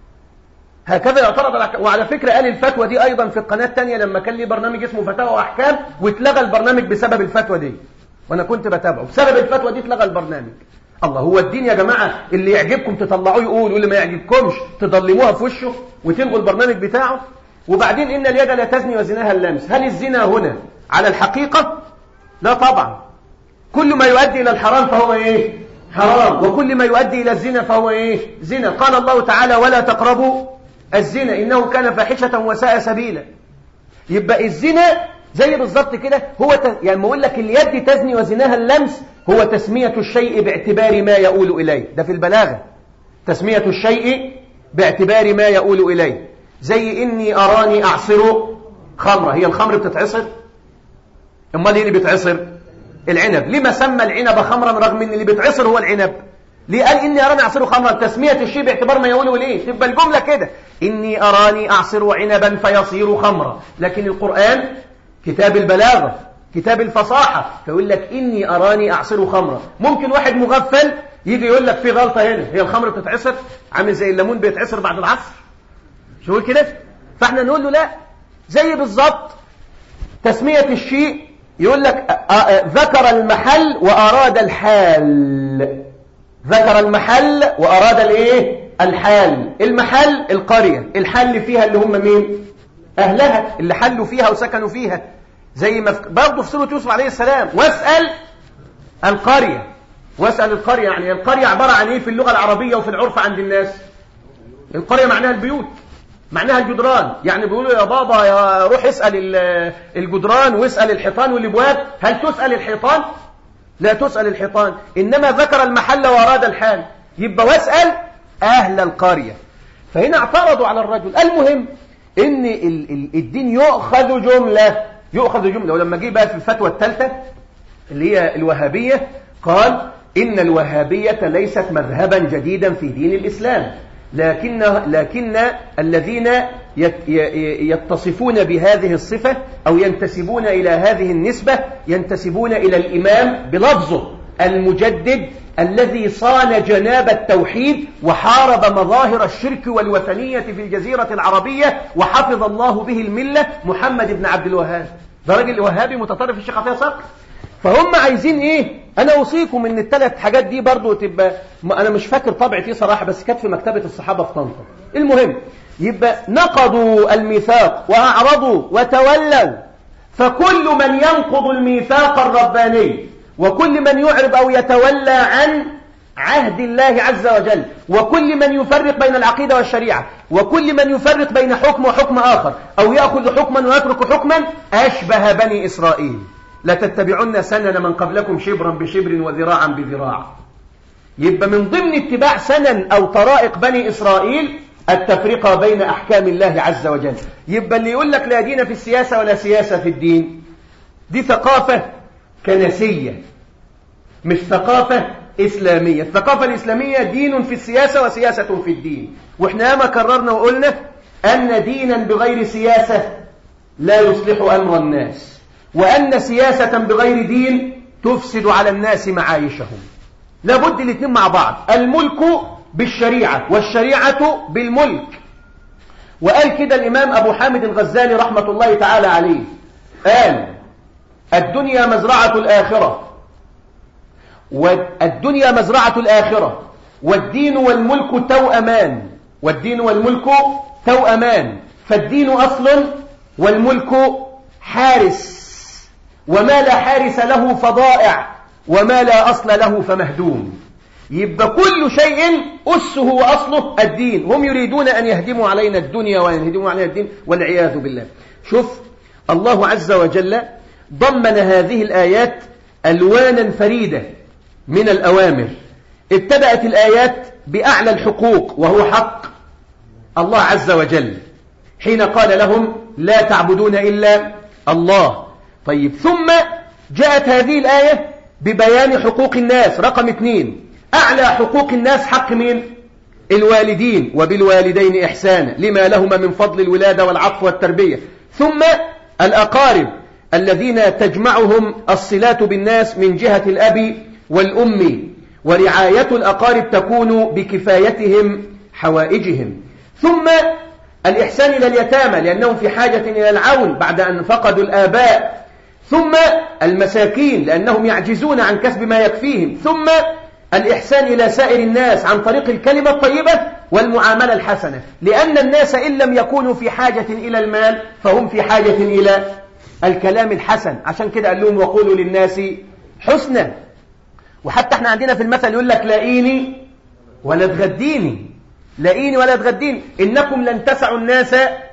هكذا يعترض على وعلى فكرة قال الفتوى دي أيضا في القناة الثانية لما كان لي برنامج اسمه فتاوى وأحكام واتلغى البرنامج بسبب الفتوى دي وأنا كنت بتابعه بسبب الفتوى دي اتلغى البرنامج الله هو الدين يا جماعة اللي يعجبكم تطلعوه يقول واللي ما يعجبكمش تضلموها في وشه وتلغوا البرنامج بتاعه وبعدين إن اليد لا تزني وزناها اللمس هل الزنا هنا على الحقيقة لا طبعا كل ما يؤدي إلى الحرام فهو إيه حرام وكل ما يؤدي إلى الزنا فهو إيه زنا قال الله تعالى ولا تقربوا الزنا إنه كان فاحشة وساء سبيلا يبقى الزنا زي بالظبط كده هو ت... يعني ما اقول لك اليد تزني وزناها اللمس هو تسمية الشيء باعتبار ما يؤول إليه ده في البلاغة تسمية الشيء باعتبار ما يؤول إليه زي إني أراني أعصر خمرة هي الخمر بتتعصر أمال إيه اللي بيتعصر العنب لما سمى العنب خمرا رغم إن اللي بيتعصر هو العنب ليه قال إني أراني أعصر خمرا تسمية الشيء باعتبار ما يقوله إليه تبقى الجملة كده إني أراني أعصر عنبا فيصير خمرا لكن القرآن كتاب البلاغة كتاب الفصاحة فيقول لك إني أراني أعصر خمرا ممكن واحد مغفل يجي يقول لك في غلطة هنا هي الخمر بتتعصر عامل زي الليمون بيتعصر بعد العصر شو يقول كده فاحنا نقول له لا زي بالظبط تسمية الشيء يقول لك ذكر المحل وأراد الحال ذكر المحل وأراد الايه الحال المحل القرية الحل فيها اللي هم مين أهلها اللي حلوا فيها وسكنوا فيها زي ما برضه في سورة يوسف عليه السلام واسأل القرية واسأل القرية يعني القرية عبارة عن ايه في اللغة العربية وفي العرف عند الناس القرية معناها البيوت معناها الجدران يعني بيقولوا يا بابا يا روح اسأل الجدران واسأل الحيطان والابواب هل تسأل الحيطان لا تسأل الحيطان إنما ذكر المحل وأراد الحال يبقى واسأل أهل القرية فهنا اعترضوا على الرجل المهم إن الدين يؤخذ جملة يؤخذ جملة ولما جه بقى في الفتوى الثالثة اللي هي الوهابية قال إن الوهابية ليست مذهبا جديدا في دين الإسلام لكن لكن الذين يتصفون بهذه الصفة أو ينتسبون إلى هذه النسبة ينتسبون إلى الإمام بلفظه المجدد الذي صان جناب التوحيد وحارب مظاهر الشرك والوثنية في الجزيرة العربية وحفظ الله به الملة محمد بن عبد الوهاب ده راجل وهابي متطرف الشيخ عطيه صقر فهم عايزين ايه انا اوصيكم ان الثلاث حاجات دي برضو تبقى انا مش فاكر طبعة ايه صراحة بس كانت في مكتبة الصحابة في طنطا المهم يبقى نقضوا الميثاق واعرضوا وتولوا فكل من ينقض الميثاق الرباني وكل من يعرض او يتولى عن عهد الله عز وجل وكل من يفرق بين العقيدة والشريعة وكل من يفرق بين حكم وحكم آخر أو يأخذ حكما ويترك حكما أشبه بني إسرائيل لتتبعن سنن من قبلكم شبرا بشبر وذراعا بذراع يبقى من ضمن اتباع سنن أو طرائق بني إسرائيل التفرقة بين أحكام الله عز وجل يبقى اللي يقول لك لا دين في السياسة ولا سياسة في الدين دي ثقافة كنسية مش ثقافة إسلامية الثقافة الإسلامية دين في السياسة وسياسة في الدين وإحنا ما كررنا وقلنا أن دينا بغير سياسة لا يصلح أمر الناس وأن سياسة بغير دين تفسد على الناس معايشهم لابد الاثنين مع بعض الملك بالشريعة والشريعة بالملك وقال كده الإمام أبو حامد الغزالي رحمة الله تعالى عليه قال الدنيا مزرعة الآخرة والدنيا مزرعة الآخرة والدين والملك توأمان والدين والملك توأمان فالدين أصل والملك حارس وما لا حارس له فضائع وما لا أصل له فمهدوم يبقى كل شيء أسه وأصله الدين هم يريدون أن يهدموا علينا الدنيا ويهدموا علينا الدين والعياذ بالله شوف الله عز وجل ضمن هذه الآيات ألوانا فريدة من الأوامر ابتدأت الآيات بأعلى الحقوق وهو حق الله عز وجل حين قال لهم لا تعبدون إلا الله طيب ثم جاءت هذه الآية ببيان حقوق الناس رقم اثنين أعلى حقوق الناس حق مين الوالدين وبالوالدين إحسانا لما لهما من فضل الولادة والعطف والتربية ثم الأقارب الذين تجمعهم الصلات بالناس من جهة الأب والأم ورعاية الأقارب تكون بكفايتهم حوائجهم ثم الإحسان إلى اليتامى لأنهم في حاجة إلى العون بعد أن فقدوا الآباء ثم المساكين لأنهم يعجزون عن كسب ما يكفيهم ثم الإحسان إلى سائر الناس عن طريق الكلمة الطيبة والمعاملة الحسنة لأن الناس إن لم يكونوا في حاجة إلى المال فهم في حاجة إلى الكلام الحسن عشان كده قال لهم وقولوا للناس حسنا وحتى احنا عندنا في المثل يقول لك لاقيني ولا تغديني لاقيني ولا تغديني إنكم لن تسعوا الناس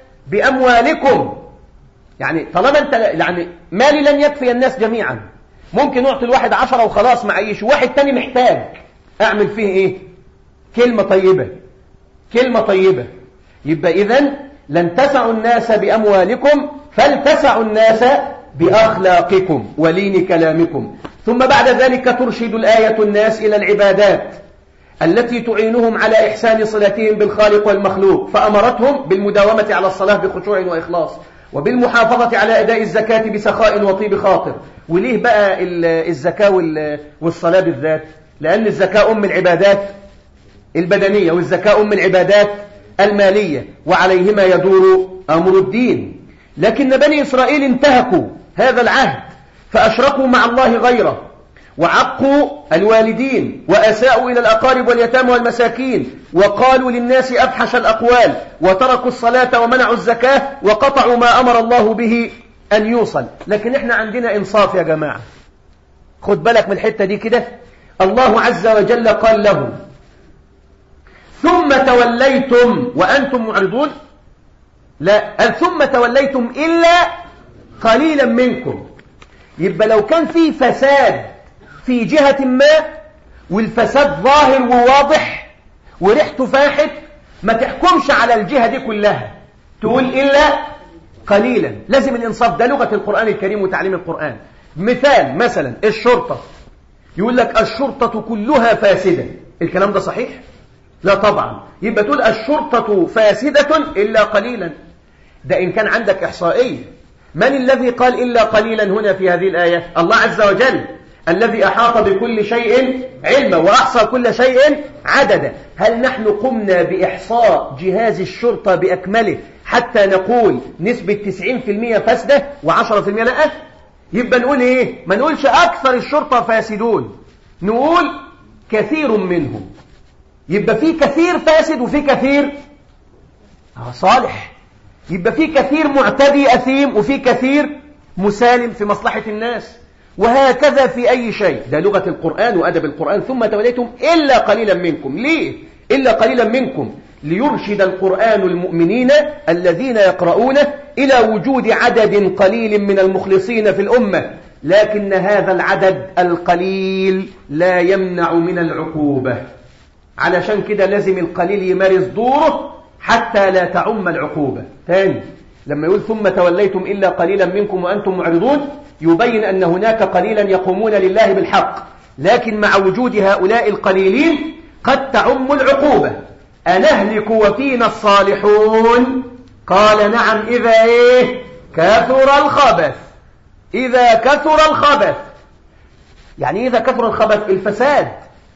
بأموالكم يعني طالما انت يعني مالي لن يكفي الناس جميعا ممكن اعطي الواحد عشرة وخلاص معيش واحد تاني محتاج اعمل فيه ايه كلمة طيبة كلمة طيبة يبقى اذا لن تسعوا الناس بأموالكم فلتسعوا الناس بأخلاقكم ولين كلامكم ثم بعد ذلك ترشد الآية الناس إلى العبادات التي تعينهم على إحسان صلتهم بالخالق والمخلوق فأمرتهم بالمداومة على الصلاة بخشوع وإخلاص وبالمحافظة على أداء الزكاة بسخاء وطيب خاطر وليه بقى الزكاة والصلاة بالذات لأن الزكاة أم العبادات البدنية والزكاة أم العبادات المالية وعليهما يدور أمر الدين لكن بني إسرائيل انتهكوا هذا العهد فأشركوا مع الله غيره وعقوا الوالدين وأساءوا إلى الأقارب واليتامى والمساكين وقالوا للناس أفحش الأقوال وتركوا الصلاة ومنعوا الزكاة وقطعوا ما أمر الله به أن يوصل لكن إحنا عندنا إنصاف يا جماعة خد بالك من الحتة دي كده الله عز وجل قال لهم ثم توليتم وأنتم معرضون لا قال ثم توليتم إلا قليلا منكم يبقى لو كان في فساد في جهة ما والفساد ظاهر وواضح وريحته فاحت ما تحكمش على الجهة دي كلها تقول إلا قليلا لازم الإنصاف ده لغة القرآن الكريم وتعليم القرآن مثال مثلا الشرطة يقول لك الشرطة كلها فاسدة الكلام ده صحيح؟ لا طبعا يبقى تقول الشرطة فاسدة إلا قليلا ده إن كان عندك إحصائية من الذي قال إلا قليلا هنا في هذه الآية الله عز وجل الذي أحاط بكل شيء علما وأحصى كل شيء عددا هل نحن قمنا بإحصاء جهاز الشرطة بأكمله حتى نقول نسبة 90% فاسدة و10% لا يبقى نقول إيه ما نقولش أكثر الشرطة فاسدون نقول كثير منهم يبقى في كثير فاسد وفي كثير آه صالح يبقى في كثير معتدي أثيم وفي كثير مسالم في مصلحة الناس وهكذا في أي شيء ده لغة القرآن وأدب القرآن ثم توليتم إلا قليلا منكم ليه؟ إلا قليلا منكم ليرشد القرآن المؤمنين الذين يقرؤونه إلى وجود عدد قليل من المخلصين في الأمة لكن هذا العدد القليل لا يمنع من العقوبة علشان كده لازم القليل يمارس دوره حتى لا تعم العقوبة ثاني لما يقول ثم توليتم إلا قليلا منكم وأنتم معرضون يبين أن هناك قليلا يقومون لله بالحق لكن مع وجود هؤلاء القليلين قد تعم العقوبة أنهلك وفينا الصالحون قال نعم إذا إيه كثر الخبث إذا كثر الخبث يعني إذا كثر الخبث الفساد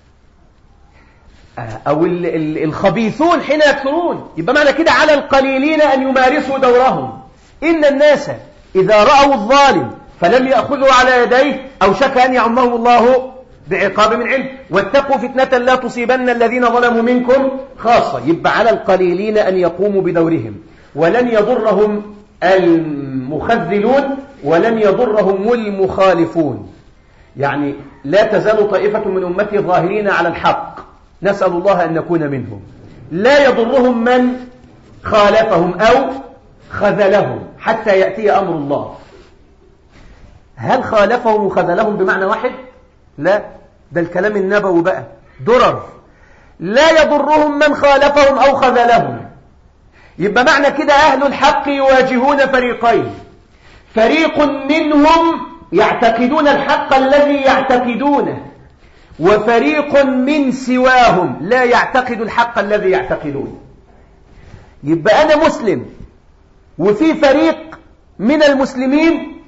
أو الخبيثون حين يكثرون يبقى معنى كده على القليلين أن يمارسوا دورهم إن الناس إذا رأوا الظالم فلم يأخذوا على يديه أو شك أن يعمهم الله بعقاب من علم واتقوا فتنة لا تصيبن الذين ظلموا منكم خاصة يبقى على القليلين أن يقوموا بدورهم ولن يضرهم المخذلون ولن يضرهم المخالفون يعني لا تزال طائفة من أمتي ظاهرين على الحق نسأل الله أن نكون منهم لا يضرهم من خالفهم أو خذلهم حتى يأتي أمر الله هل خالفهم وخذلهم بمعنى واحد لا ده الكلام النبوي بقى درر لا يضرهم من خالفهم أو خذلهم يبقى معنى كده أهل الحق يواجهون فريقين فريق منهم يعتقدون الحق الذي يعتقدونه وفريق من سواهم لا يعتقد الحق الذي يعتقدون يبقى أنا مسلم وفي فريق من المسلمين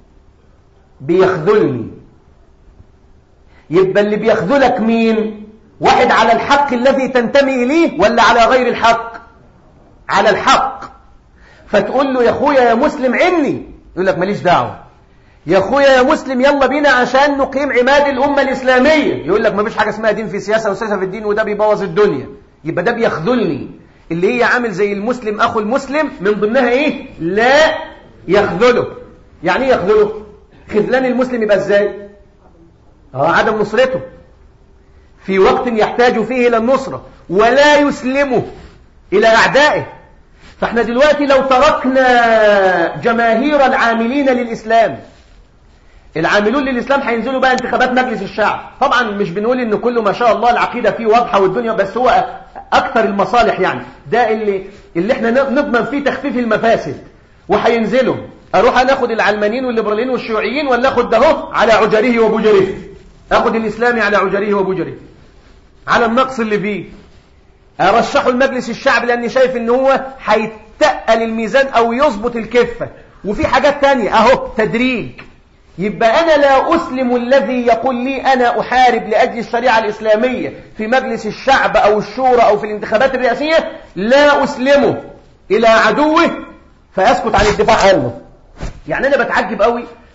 بيخذلني يبقى اللي بيخذلك مين واحد على الحق الذي تنتمي إليه ولا على غير الحق على الحق فتقول له يا أخويا يا مسلم عني يقول لك ماليش دعوة يا أخويا يا مسلم يلا بينا عشان نقيم عماد الأمة الإسلامية يقول لك مفيش حاجة اسمها دين في سياسة وسياسة في الدين وده بيبوظ الدنيا يبقى ده بيخذلني اللي هي عامل زي المسلم أخو المسلم من ضمنها إيه لا يخذله يعني ايه يخذله خذلان المسلم يبقى ازاي اه عدم نصرته في وقت يحتاج فيه إلى النصرة ولا يسلمه إلى أعدائه فاحنا دلوقتي لو تركنا جماهير العاملين للإسلام العاملون للإسلام هينزلوا بقى انتخابات مجلس الشعب طبعا مش بنقول ان كله ما شاء الله العقيدة فيه واضحة والدنيا بس هو أكثر المصالح يعني ده اللي, اللي احنا نضمن فيه تخفيف المفاسد وهينزلوا اروح انا اخد العلمانيين والليبراليين والشيوعيين ولا اخد ده على عجره وبجره اخد الاسلامي على عجره وبجره على النقص اللي فيه ارشحه المجلس الشعب لاني شايف ان هو هيتقل الميزان او يظبط الكفه وفي حاجات تانية اهو تدريج يبقى انا لا اسلم الذي يقول لي انا احارب لاجل الشريعه الاسلاميه في مجلس الشعب او الشورى او في الانتخابات الرئاسيه لا اسلمه الى عدوه فاسكت عن الدفاع عنه يعني انا بتعجب قوي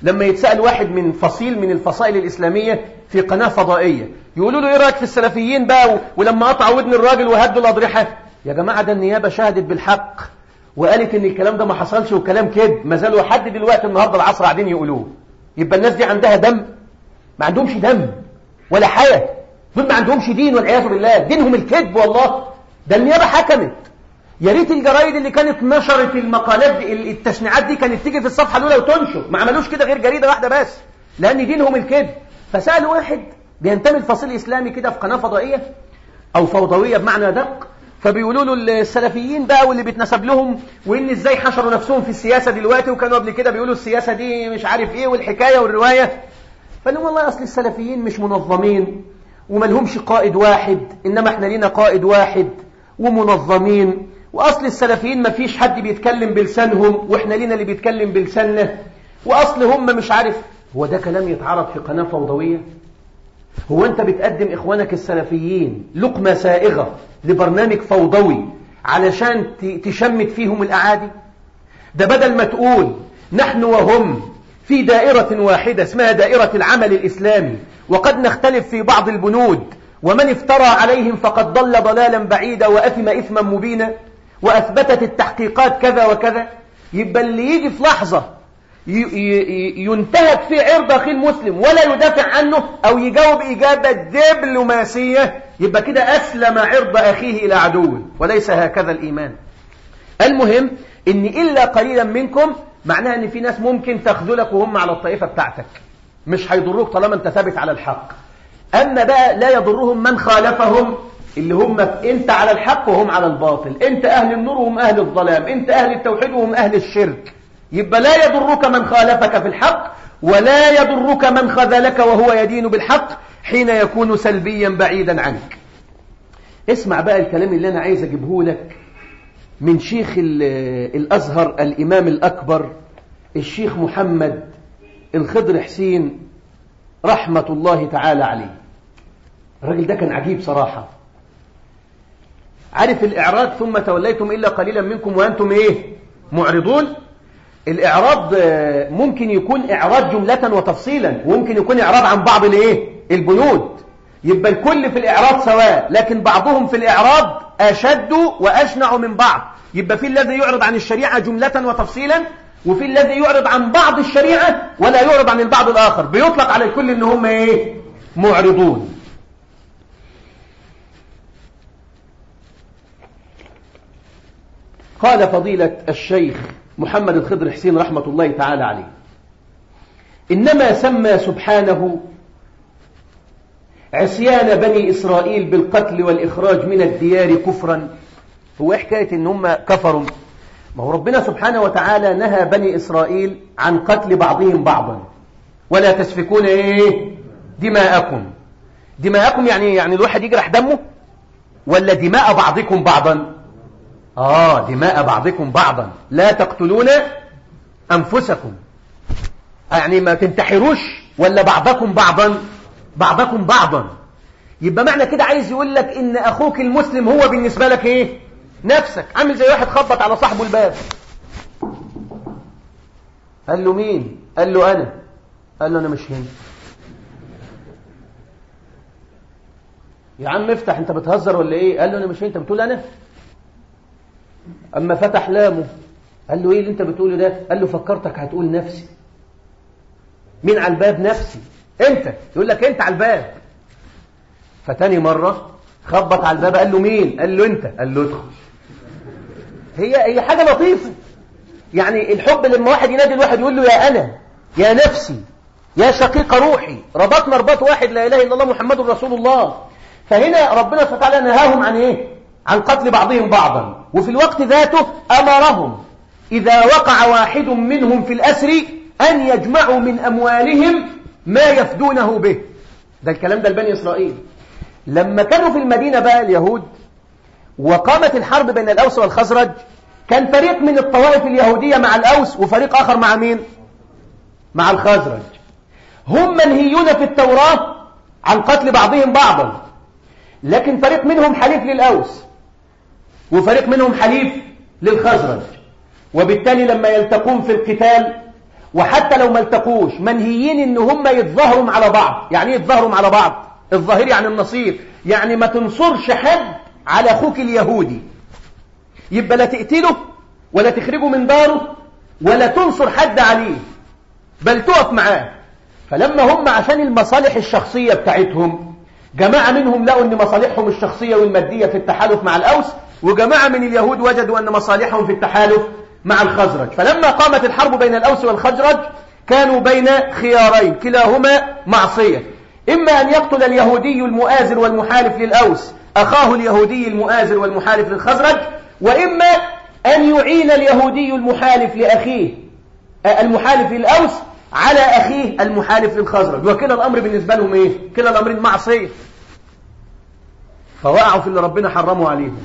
لما يتسأل واحد من فصيل من الفصائل الإسلامية في قناة فضائية يقولوا له إيه رأيك في السلفيين بقى ولما قطعوا ودن الراجل وهدوا الأضرحة يا جماعة ده النيابة شهدت بالحق وقالت إن الكلام ده ما حصلش والكلام كده ما زالوا لحد دلوقتي النهاردة العصر قاعدين يقولوه يبقى الناس دي عندها دم ما عندهمش دم ولا حياة دول ما عندهمش دين والعياذ بالله دينهم الكذب والله ده النيابة حكمت يا ريت الجرايد اللي كانت نشرت المقالات دي التشنيعات دي كانت تيجي في الصفحه الاولى وتنشر ما عملوش كده غير جريده واحده بس لان دينهم الكذب فسالوا واحد بينتمي لفصيل اسلامي كده في قناه فضائيه او فوضويه بمعنى دق فبيقولوا له السلفيين بقى واللي بيتنسب لهم وان ازاي حشروا نفسهم في السياسه دلوقتي وكانوا قبل كده بيقولوا السياسه دي مش عارف ايه والحكايه والروايه فقال والله اصل السلفيين مش منظمين وما لهمش قائد واحد انما احنا لينا قائد واحد ومنظمين واصل السلفيين ما فيش حد بيتكلم بلسانهم واحنا لينا اللي بيتكلم بلساننا واصل هم مش عارف هو ده كلام يتعرض في قناه فوضويه هو انت بتقدم اخوانك السلفيين لقمه سائغه لبرنامج فوضوي علشان تشمت فيهم الاعادي ده بدل ما تقول نحن وهم في دائرة واحدة اسمها دائرة العمل الإسلامي وقد نختلف في بعض البنود ومن افترى عليهم فقد ضل ضلالا بعيدا وأثم إثما مبينا وأثبتت التحقيقات كذا وكذا يبقى اللي يجي في لحظة ينتهك في عرض أخي المسلم ولا يدافع عنه أو يجاوب إجابة دبلوماسية يبقى كده أسلم عرض أخيه إلى عدو وليس هكذا الإيمان المهم إن إلا قليلا منكم معناها إن في ناس ممكن تخذلك وهم على الطائفة بتاعتك مش هيضروك طالما أنت ثابت على الحق أما بقى لا يضرهم من خالفهم اللي هم انت على الحق وهم على الباطل انت اهل النور وهم اهل الظلام انت اهل التوحيد وهم اهل الشرك يبقى لا يضرك من خالفك في الحق ولا يضرك من خذلك وهو يدين بالحق حين يكون سلبيا بعيدا عنك اسمع بقى الكلام اللي انا عايز اجيبه لك من شيخ الازهر الامام الاكبر الشيخ محمد الخضر حسين رحمة الله تعالى عليه الراجل ده كان عجيب صراحة عارف الإعراض ثم توليتم إلا قليلا منكم وأنتم إيه معرضون الإعراض ممكن يكون إعراض جملة وتفصيلا وممكن يكون إعراض عن بعض الإيه البنود يبقى الكل في الإعراض سواء لكن بعضهم في الإعراض أشد وأشنع من بعض يبقى في الذي يعرض عن الشريعة جملة وتفصيلا وفي الذي يعرض عن بعض الشريعة ولا يعرض عن البعض الآخر بيطلق على الكل إن هم إيه معرضون قال فضيلة الشيخ محمد الخضر حسين رحمة الله تعالى عليه إنما سمى سبحانه عصيان بني إسرائيل بالقتل والإخراج من الديار كفرا هو حكاية إن هم كفروا ما هو ربنا سبحانه وتعالى نهى بني إسرائيل عن قتل بعضهم بعضا ولا تسفكون إيه دماءكم دماءكم يعني يعني الواحد يجرح دمه ولا دماء بعضكم بعضا آه دماء بعضكم بعضا لا تقتلون أنفسكم يعني ما تنتحروش ولا بعضكم بعضا بعضكم بعضا يبقى معنى كده عايز يقول لك ان اخوك المسلم هو بالنسبة لك ايه نفسك عامل زي واحد خبط على صاحبه الباب قال له مين قال له انا قال له انا مش هنا يا عم افتح انت بتهزر ولا ايه قال له انا مش هنا انت بتقول انا اما فتح لامه قال له ايه اللي انت بتقوله ده قال له فكرتك هتقول نفسي مين على الباب نفسي انت يقول لك انت على الباب فتاني مرة خبط على الباب قال له مين قال له انت قال له ادخل هي هي حاجة لطيفة يعني الحب لما واحد ينادي الواحد يقول له يا انا يا نفسي يا شقيق روحي ربطنا رباط واحد لا اله الا الله محمد رسول الله فهنا ربنا سبحانه وتعالى نهاهم عن ايه عن قتل بعضهم بعضا وفي الوقت ذاته امرهم اذا وقع واحد منهم في الاسر ان يجمعوا من اموالهم ما يفدونه به ده الكلام ده لبني إسرائيل لما كانوا في المدينة بقى اليهود وقامت الحرب بين الأوس والخزرج كان فريق من الطوائف اليهودية مع الأوس وفريق آخر مع مين مع الخزرج هم منهيون في التوراة عن قتل بعضهم بعضا لكن فريق منهم حليف للأوس وفريق منهم حليف للخزرج وبالتالي لما يلتقون في القتال وحتى لو ما التقوش منهيين ان هم يتظاهروا على بعض يعني ايه يتظاهروا على بعض الظاهر يعني النصير يعني ما تنصرش حد على اخوك اليهودي يبقى لا تقتله ولا تخرجه من داره ولا تنصر حد عليه بل تقف معاه فلما هم عشان المصالح الشخصية بتاعتهم جماعة منهم لقوا ان مصالحهم الشخصية والمادية في التحالف مع الأوس وجماعة من اليهود وجدوا أن مصالحهم في التحالف مع الخزرج فلما قامت الحرب بين الأوس والخزرج كانوا بين خيارين كلاهما معصية إما أن يقتل اليهودي المؤازر والمحالف للأوس أخاه اليهودي المؤازر والمحالف للخزرج وإما أن يعين اليهودي المحالف لأخيه المحالف للأوس على أخيه المحالف للخزرج وكلا الأمر بالنسبة لهم إيه؟ كلا الأمرين معصية فوقعوا في اللي ربنا حرموا عليهم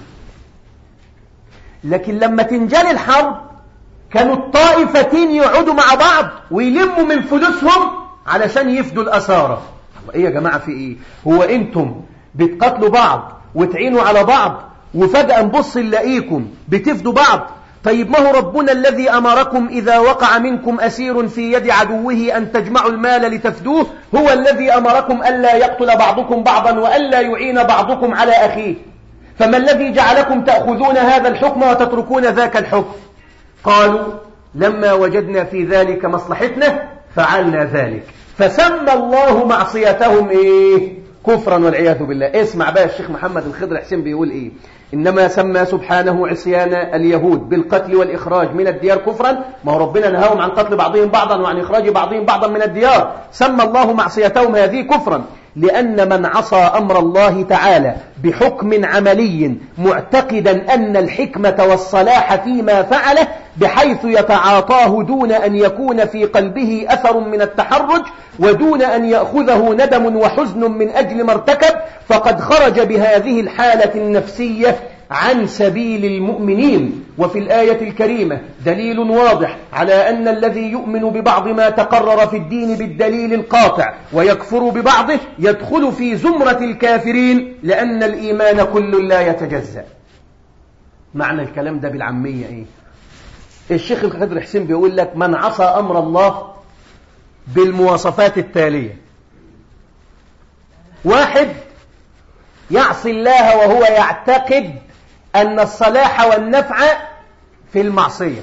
لكن لما تنجل الحرب كانوا الطائفتين يقعدوا مع بعض ويلموا من فلوسهم علشان يفدوا الأسارة ايه يا جماعة في ايه هو انتم بتقاتلوا بعض وتعينوا على بعض وفجأة نبص نلاقيكم بتفدوا بعض طيب ما هو ربنا الذي أمركم إذا وقع منكم أسير في يد عدوه أن تجمعوا المال لتفدوه هو الذي أمركم ألا يقتل بعضكم بعضا وألا يعين بعضكم على أخيه فما الذي جعلكم تأخذون هذا الحكم وتتركون ذاك الحكم قالوا لما وجدنا في ذلك مصلحتنا فعلنا ذلك فسمى الله معصيتهم إيه كفرا والعياذ بالله اسمع بقى الشيخ محمد الخضر حسين بيقول إيه إنما سمى سبحانه عصيان اليهود بالقتل والإخراج من الديار كفرا ما هو ربنا نهاهم عن قتل بعضهم بعضا وعن إخراج بعضهم بعضا من الديار سمى الله معصيتهم هذه كفرا لأن من عصى أمر الله تعالى بحكم عملي معتقدا أن الحكمة والصلاح فيما فعله بحيث يتعاطاه دون أن يكون في قلبه أثر من التحرج ودون أن يأخذه ندم وحزن من أجل ما ارتكب فقد خرج بهذه الحالة النفسية عن سبيل المؤمنين وفي الآية الكريمة دليل واضح على أن الذي يؤمن ببعض ما تقرر في الدين بالدليل القاطع ويكفر ببعضه يدخل في زمرة الكافرين لأن الإيمان كل لا يتجزأ معنى الكلام ده بالعامية إيه الشيخ الخضر حسين بيقول لك من عصى أمر الله بالمواصفات التالية واحد يعصي الله وهو يعتقد أن الصلاح والنفع في المعصية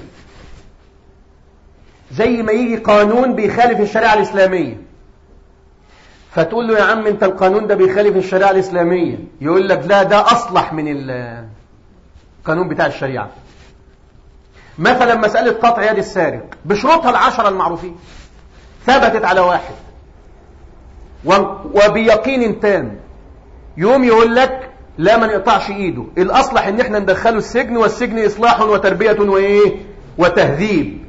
زي ما يجي قانون بيخالف الشريعة الإسلامية فتقول له يا عم انت القانون ده بيخالف الشريعة الإسلامية يقول لك لا ده أصلح من القانون بتاع الشريعة مثلا مسألة قطع يد السارق بشروطها العشرة المعروفين ثبتت على واحد وبيقين تام يوم يقول لك لا ما نقطعش ايده الاصلح ان احنا ندخله السجن والسجن اصلاح وتربية وايه وتهذيب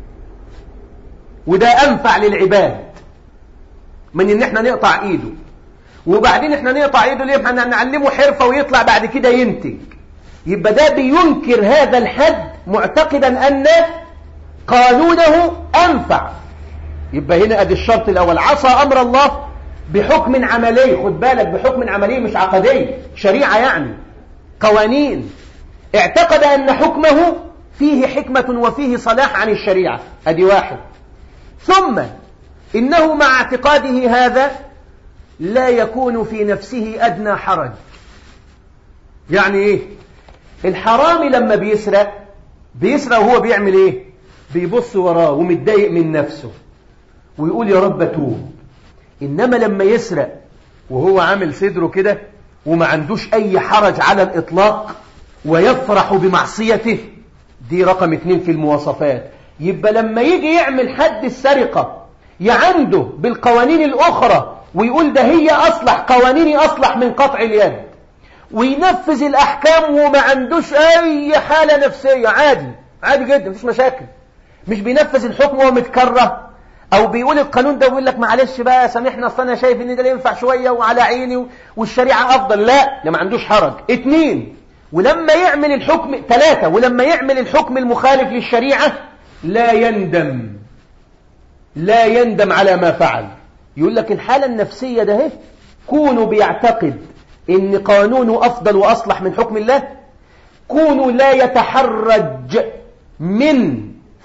وده انفع للعباد من ان احنا نقطع ايده وبعدين احنا نقطع ايده ليه احنا نعلمه حرفة ويطلع بعد كده ينتج يبقى ده بينكر هذا الحد معتقدا ان قانونه انفع يبقى هنا ادي الشرط الاول عصى امر الله بحكم عملي خد بالك بحكم عملي مش عقدي شريعة يعني قوانين اعتقد أن حكمه فيه حكمة وفيه صلاح عن الشريعة ادي واحد ثم إنه مع اعتقاده هذا لا يكون في نفسه أدنى حرج يعني إيه الحرامي لما بيسرق بيسرق وهو بيعمل إيه بيبص وراه ومتضايق من نفسه ويقول يا رب توب إنما لما يسرق وهو عامل صدره كده وما عندوش أي حرج على الإطلاق ويفرح بمعصيته دي رقم اتنين في المواصفات يبقى لما يجي يعمل حد السرقة يعنده بالقوانين الأخرى ويقول ده هي أصلح قوانيني أصلح من قطع اليد وينفذ الأحكام وما عندوش أي حالة نفسية عادي عادي جدا مفيش مشاكل مش بينفذ الحكم وهو متكره او بيقول القانون ده ويقول لك معلش بقى سامحنا اصل انا شايف ان ده ينفع شويه وعلى عيني والشريعه افضل لا ده ما عندوش حرج اتنين ولما يعمل الحكم ثلاثة ولما يعمل الحكم المخالف للشريعة لا يندم لا يندم على ما فعل يقول لك الحالة النفسية ده هي كونوا بيعتقد ان قانونه افضل واصلح من حكم الله كونوا لا يتحرج من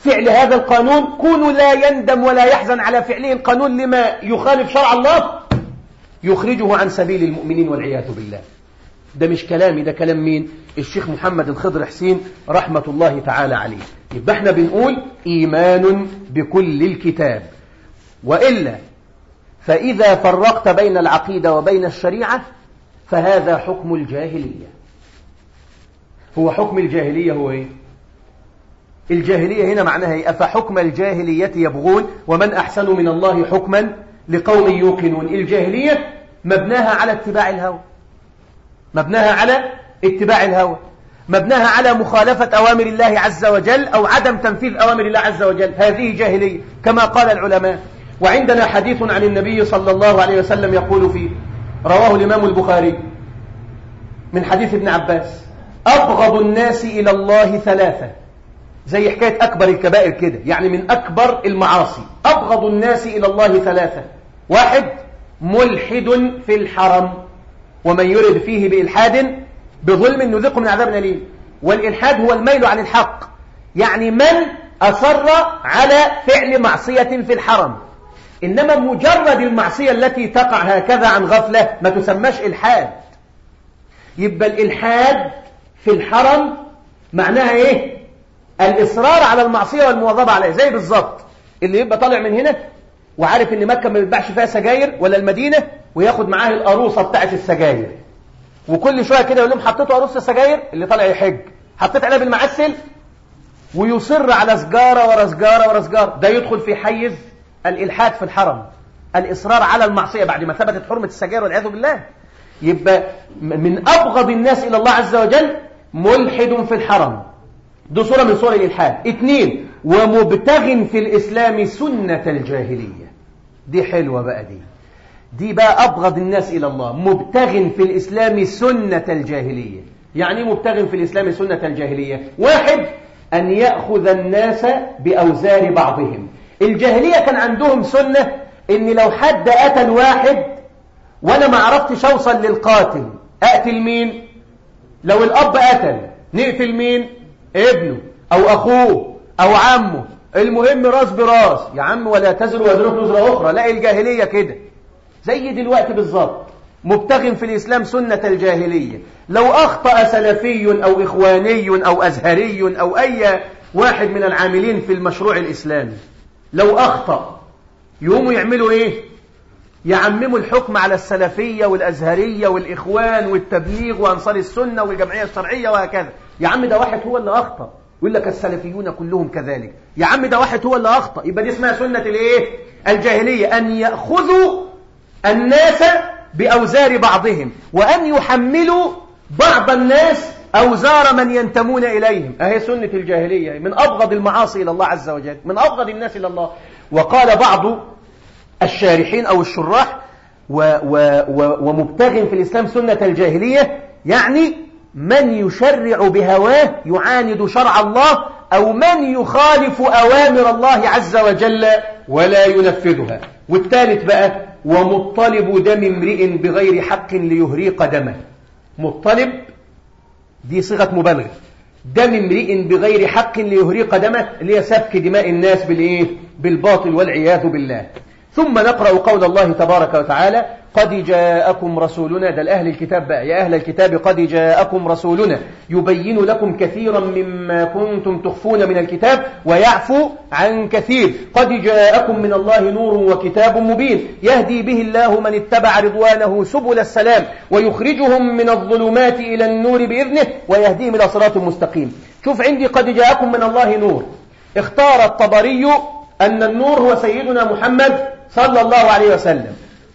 فعل هذا القانون كونوا لا يندم ولا يحزن على فعله القانون لما يخالف شرع الله يخرجه عن سبيل المؤمنين والعياذ بالله ده مش كلامي ده كلام مين الشيخ محمد الخضر حسين رحمة الله تعالى عليه يبقى احنا بنقول إيمان بكل الكتاب وإلا فإذا فرقت بين العقيدة وبين الشريعة فهذا حكم الجاهلية هو حكم الجاهلية هو ايه الجاهلية هنا معناها ايه أفحكم الجاهلية يبغون ومن أحسن من الله حكما لقوم يوقنون الجاهلية مبناها على اتباع الهوى مبناها على اتباع الهوى مبناها على مخالفة أوامر الله عز وجل أو عدم تنفيذ أوامر الله عز وجل هذه جاهلية كما قال العلماء وعندنا حديث عن النبي صلى الله عليه وسلم يقول فيه رواه الإمام البخاري من حديث ابن عباس أبغض الناس إلى الله ثلاثة زي حكاية أكبر الكبائر كده يعني من أكبر المعاصي أبغض الناس إلى الله ثلاثة واحد ملحد في الحرم ومن يرد فيه بإلحاد بظلم نذقه من عذاب أليم والإلحاد هو الميل عن الحق يعني من أصر على فعل معصية في الحرم إنما مجرد المعصية التي تقع هكذا عن غفلة ما تسماش إلحاد يبقى الإلحاد في الحرم معناها إيه الإصرار على المعصية والمواظبة عليها زي بالظبط اللي يبقى طالع من هنا وعارف ان مكة ما بيتباعش فيها سجاير ولا المدينة وياخد معاه القروصة بتاعت السجاير وكل شوية كده يقول لهم حطيتوا قروصة السجاير اللي طالع يحج حطيت عليها بالمعسل ويصر على سجارة ورا سجارة ورا سجارة ده يدخل في حيز الإلحاد في الحرم الإصرار على المعصية بعد ما ثبتت حرمة السجاير والعياذ بالله يبقى من أبغض الناس إلى الله عز وجل ملحد في الحرم دي صورة من صور الإلحاد اثنين ومبتغ في الإسلام سنة الجاهلية دي حلوة بقى دي دي بقى أبغض الناس إلى الله مبتغ في الإسلام سنة الجاهلية يعني مبتغ في الإسلام سنة الجاهلية واحد أن يأخذ الناس بأوزار بعضهم الجاهلية كان عندهم سنة إن لو حد قتل واحد وأنا ما عرفتش أوصل للقاتل أقتل مين لو الأب قتل نقتل مين ابنه أو أخوه أو عمه المهم راس براس يا عم ولا تزر وزرة وزر أخرى لا الجاهلية كده زي دلوقتي بالظبط مبتغ في الإسلام سنة الجاهلية لو أخطأ سلفي أو إخواني أو أزهري أو أي واحد من العاملين في المشروع الإسلامي لو أخطأ يقوموا يعملوا إيه يعمموا الحكم على السلفية والأزهرية والإخوان والتبليغ وأنصار السنة والجمعية الشرعية وهكذا يا عم ده واحد هو اللي أخطأ يقول لك السلفيون كلهم كذلك يا عم ده واحد هو اللي أخطأ يبقى دي اسمها سنة الإيه الجاهلية أن يأخذوا الناس بأوزار بعضهم وأن يحملوا بعض الناس أوزار من ينتمون إليهم أهي سنة الجاهلية من أبغض المعاصي إلى الله عز وجل من أبغض الناس إلى الله وقال بعض الشارحين أو الشراح و و و ومبتغ في الإسلام سنة الجاهلية يعني من يشرع بهواه يعاند شرع الله أو من يخالف أوامر الله عز وجل ولا ينفذها والثالث بقى ومطلب دم امرئ بغير حق ليهريق دمه مطلب دي صيغة مبالغة دم امرئ بغير حق ليهريق دمه اللي هي سفك دماء الناس بالايه بالباطل والعياذ بالله ثم نقرأ قول الله تبارك وتعالى قد جاءكم رسولنا ده الأهل الكتاب بقى يا أهل الكتاب قد جاءكم رسولنا يبين لكم كثيرا مما كنتم تخفون من الكتاب ويعفو عن كثير قد جاءكم من الله نور وكتاب مبين يهدي به الله من اتبع رضوانه سبل السلام ويخرجهم من الظلمات إلى النور بإذنه ويهديهم إلى صراط مستقيم شوف عندي قد جاءكم من الله نور اختار الطبري أن النور هو سيدنا محمد صلى الله عليه وسلم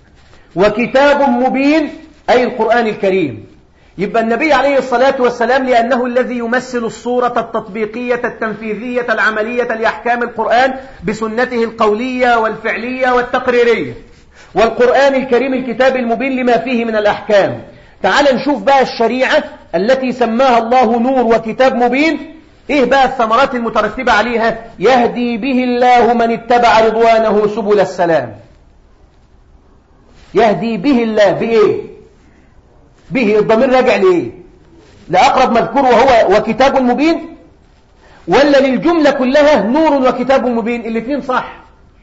وكتاب مبين أي القرآن الكريم يبقى النبي عليه الصلاة والسلام لأنه الذي يمثل الصورة التطبيقية التنفيذية العملية لأحكام القرآن بسنته القولية والفعلية والتقريرية والقرآن الكريم الكتاب المبين لما فيه من الأحكام تعال نشوف بقى الشريعة التي سماها الله نور وكتاب مبين ايه بقى الثمرات المترتبة عليها يهدي به الله من اتبع رضوانه سبل السلام يهدي به الله بايه به الضمير راجع لايه لاقرب مذكور وهو وكتاب مبين ولا للجملة كلها نور وكتاب مبين الاثنين صح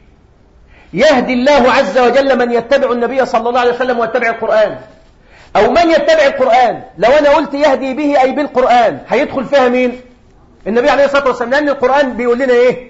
يهدي الله عز وجل من يتبع النبي صلى الله عليه وسلم ويتبع القرآن أو من يتبع القرآن لو أنا قلت يهدي به أي بالقرآن هيدخل فيها مين النبي عليه الصلاة والسلام لأن القرآن بيقول لنا إيه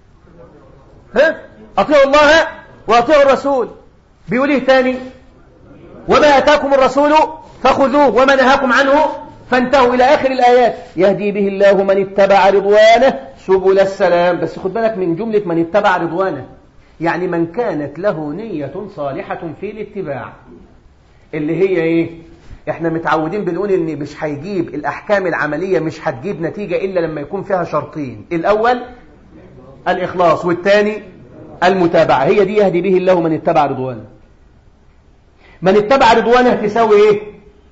ها أطيعوا الله وأطيعوا الرسول بيقول إيه تاني وما أتاكم الرسول فخذوه وما نهاكم عنه فانتهوا إلى آخر الآيات يهدي به الله من اتبع رضوانه سبل السلام بس خد بالك من جملة من اتبع رضوانه يعني من كانت له نية صالحة في الاتباع اللي هي ايه احنا متعودين بنقول ان مش هيجيب الاحكام العملية مش هتجيب نتيجة الا لما يكون فيها شرطين الاول الاخلاص والثاني المتابعة هي دي يهدي به الله من اتبع رضوانه من اتبع رضوانه تساوي ايه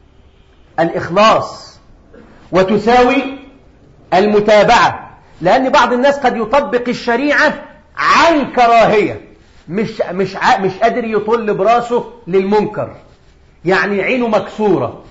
الاخلاص وتساوي المتابعة لان بعض الناس قد يطبق الشريعة عن كراهية مش مش مش قادر يطل براسه للمنكر يعني عينه مكسورة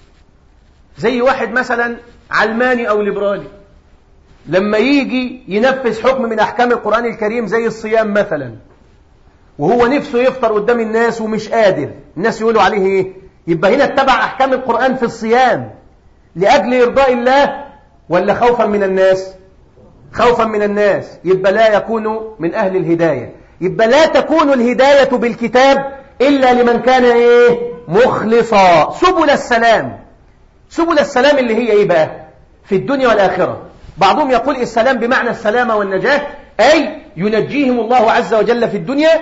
زي واحد مثلا علماني أو ليبرالي لما يجي ينفذ حكم من أحكام القرآن الكريم زي الصيام مثلا وهو نفسه يفطر قدام الناس ومش قادر الناس يقولوا عليه ايه يبقى هنا اتبع أحكام القرآن في الصيام لأجل إرضاء الله ولا خوفا من الناس خوفا من الناس يبقى لا يكون من أهل الهداية يبقى لا تكون الهداية بالكتاب إلا لمن كان إيه مخلصا سبل السلام سبل السلام اللي هي إيه بقى في الدنيا والآخرة بعضهم يقول السلام بمعنى السلامة والنجاة أي ينجيهم الله عز وجل في الدنيا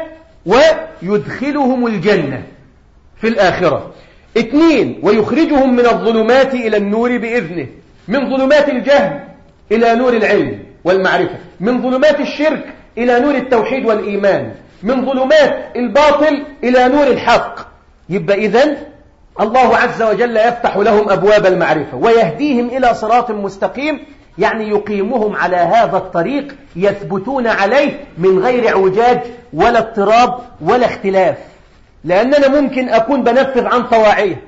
ويدخلهم الجنة في الآخرة اثنين ويخرجهم من الظلمات إلى النور بإذنه من ظلمات الجهل إلى نور العلم والمعرفة من ظلمات الشرك إلى نور التوحيد والإيمان من ظلمات الباطل إلى نور الحق يبقى إذن الله عز وجل يفتح لهم أبواب المعرفة ويهديهم إلى صراط مستقيم يعني يقيمهم على هذا الطريق يثبتون عليه من غير اعوجاج ولا اضطراب ولا اختلاف لأننا ممكن أكون بنفذ عن طواعية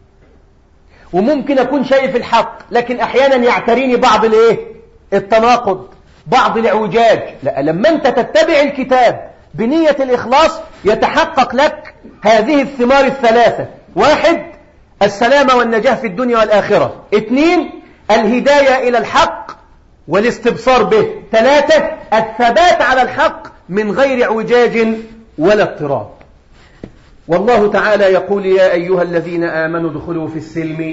وممكن أكون شايف الحق لكن أحيانا يعتريني بعض الايه التناقض بعض الاعوجاج لا لما أنت تتبع الكتاب بنية الإخلاص يتحقق لك هذه الثمار الثلاثة واحد السلامة والنجاة في الدنيا والآخرة اثنين الهداية إلى الحق والاستبصار به ثلاثة الثبات على الحق من غير اعوجاج ولا اضطراب والله تعالى يقول يا أيها الذين آمنوا ادخلوا في السلم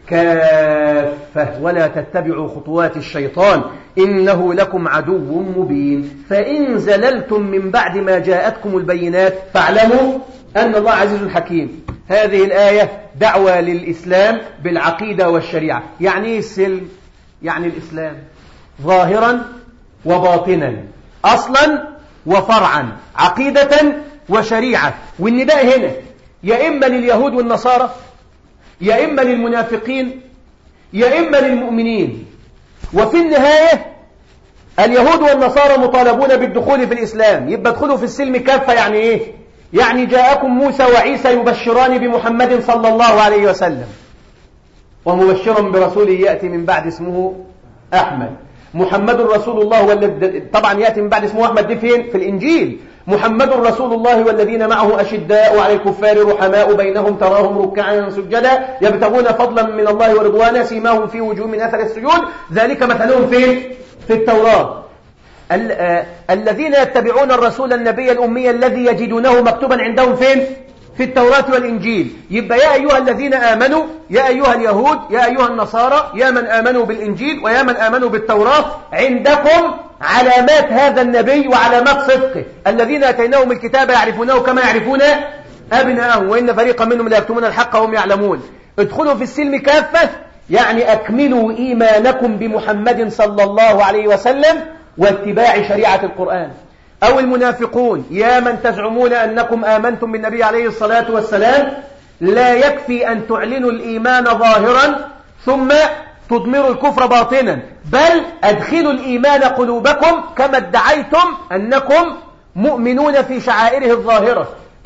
كافة ولا تتبعوا خطوات الشيطان إنه لكم عدو مبين فإن زللتم من بعد ما جاءتكم البينات فاعلموا أن الله عزيز حكيم هذه الآية دعوة للإسلام بالعقيدة والشريعة يعني إيه السلم؟ يعني الإسلام ظاهرا وباطنا أصلا وفرعا عقيدة وشريعة والنداء هنا يا إما لليهود والنصارى يا إما للمنافقين يا إما للمؤمنين وفي النهاية اليهود والنصارى مطالبون بالدخول في الإسلام يبقى ادخلوا في السلم كافة يعني إيه يعني جاءكم موسى وعيسى يبشران بمحمد صلى الله عليه وسلم ومبشرا برسول يأتي من بعد اسمه أحمد محمد رسول الله والذي طبعا يأتي من بعد اسمه أحمد دي فين في الإنجيل محمد رسول الله والذين معه أشداء على الكفار رحماء بينهم تراهم ركعا سجدا يبتغون فضلا من الله ورضوانا سيماهم في وجوه من أثر السجود ذلك مثلهم فين في التوراة ال آه الذين يتبعون الرسول النبي الأمي الذي يجدونه مكتوبا عندهم فين في التوراة والإنجيل يبقى يا أيها الذين آمنوا يا أيها اليهود يا أيها النصارى يا من آمنوا بالإنجيل ويا من آمنوا بالتوراة عندكم علامات هذا النبي وعلامات صدقه الذين أتيناهم الكتاب يعرفونه كما يعرفون أبناءهم وإن فريقا منهم لا يكتمون الحق وهم يعلمون ادخلوا في السلم كافة يعني أكملوا إيمانكم بمحمد صلى الله عليه وسلم واتباع شريعة القرآن أو المنافقون يا من تزعمون أنكم آمنتم بالنبي عليه الصلاة والسلام لا يكفي أن تعلنوا الإيمان ظاهرا ثم تضمروا الكفر باطنا بل أدخلوا الإيمان قلوبكم كما ادعيتم أنكم مؤمنون في شعائره الظاهرة